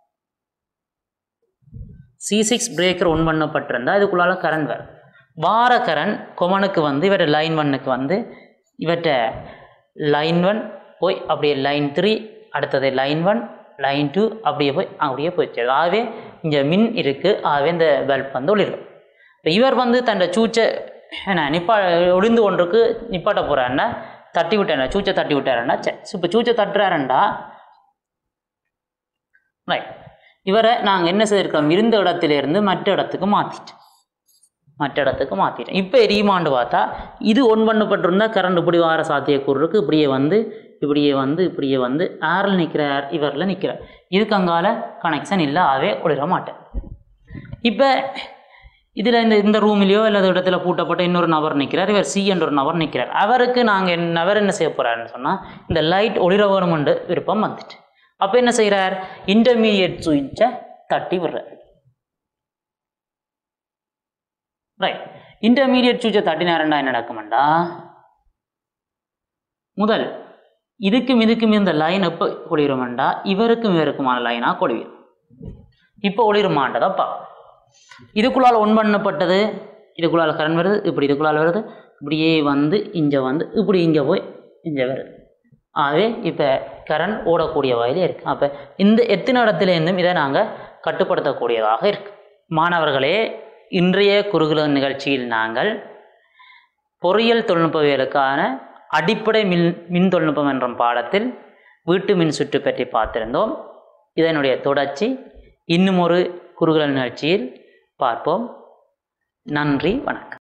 சி சிக்ஸ் பிரேக்கர் ஒன் பண்ணப்பட்டிருந்தா இதுக்குள்ளால கரண்ட் வரும் வார கரண்ட் கொமனுக்கு வந்து இவற்ற லைன் ஒன்னுக்கு வந்து இவற்ற லைன் ஒன் போய் அப்படியே லைன் த்ரீ அடுத்தது லைன் ஒன் லைன் டூ அப்படியே போய் அப்படியே போயிடுச்சு ஆகவே இங்கே மின் இருக்குது ஆகவே இந்த பல்ப் வந்து ஒளிரும் இப்போ இவர் வந்து தன்னோட சூச்சை என்ன நிப்பா ஒளிந்து ஒன்றுக்கு நிப்பாட்ட போகிறாருன்னா தட்டி விட்டாரு சூச்சை தட்டி விட்டாருன்னா சரி இப்போ சூச்சை தட்டுறாருண்டா ரைட் இவரை நாங்கள் என்ன செய்திருக்கோம் இருந்த இடத்திலிருந்து மற்ற இடத்துக்கு மாற்றிட்டோம் மற்ற இடத்துக்கு மாற்றிட்டோம் இப்போ எரியுமான்னு பார்த்தா இது ஒன் பண்ணப்பட்டிருந்தா கரண்ட் இப்படி வார சாத்தியக்கூறு இருக்குது இப்படியே வந்து இப்படியே வந்து இப்படியே வந்து ஆரில் நிற்கிறார் இவரில் நிற்கிறார் இதுக்கு அங்கால கனெக்ஷன் இல்லை ஆகவே ஒளிர மாட்டேன் இப்போ இதில் இந்த இந்த ரூமிலையோ அல்லது இடத்துல பூட்டப்பட்ட இன்னொரு நபர் நிற்கிறார் இவர் சி என்ற ஒரு நபர் நிற்கிறார் அவருக்கு நாங்கள் என்ன நபர் என்ன செய்ய போகிறாருன்னு சொன்னால் இந்த லைட் ஒளிர வேணுமென்று விருப்பம் வந்துட்டு அப்போ என்ன செய்கிறார் இன்டர்மீடியட் சுவிட்சை தட்டி விடுறார் ரைட் இன்டர்மீடியட் சுவிட்சை தட்டினாருண்டா என்ன நடக்குமெண்டா முதல் இதுக்கும் இதுக்கும் இந்த லைன் எப்போ ஒளிருமெண்டா இவருக்கும் இவருக்குமான லைனாக கொளிவிடும் இப்போ ஒளிருமாண்டதப்பா இதுக்குள்ளால் ஒன் பண்ணப்பட்டது இதுக்குள்ளால் கரண்ட் வருது இப்படி இதுக்குள்ளால் வருது இப்படியே வந்து இங்கே வந்து இப்படி இங்கே போய் இங்கே வருது ஆகவே இப்போ கரண்ட் ஓடக்கூடிய வகையில் இருக்குது அப்போ இந்த எத்தனை இடத்துலேருந்தும் இதை நாங்கள் கட்டுப்படுத்தக்கூடியதாக இருக்கு மாணவர்களே இன்றைய குறுகுல நிகழ்ச்சியில் நாங்கள் பொறியியல் தொழில்நுட்பவியலுக்கான அடிப்படை மின் மின் தொழில்நுட்பம் என்ற பாடத்தில் வீட்டு மின் சுற்று பற்றி பார்த்திருந்தோம் இதனுடைய தொடர்ச்சி இன்னும் ஒரு குறுகுல நிகழ்ச்சியில் பார்ப்போம் நன்றி வணக்கம்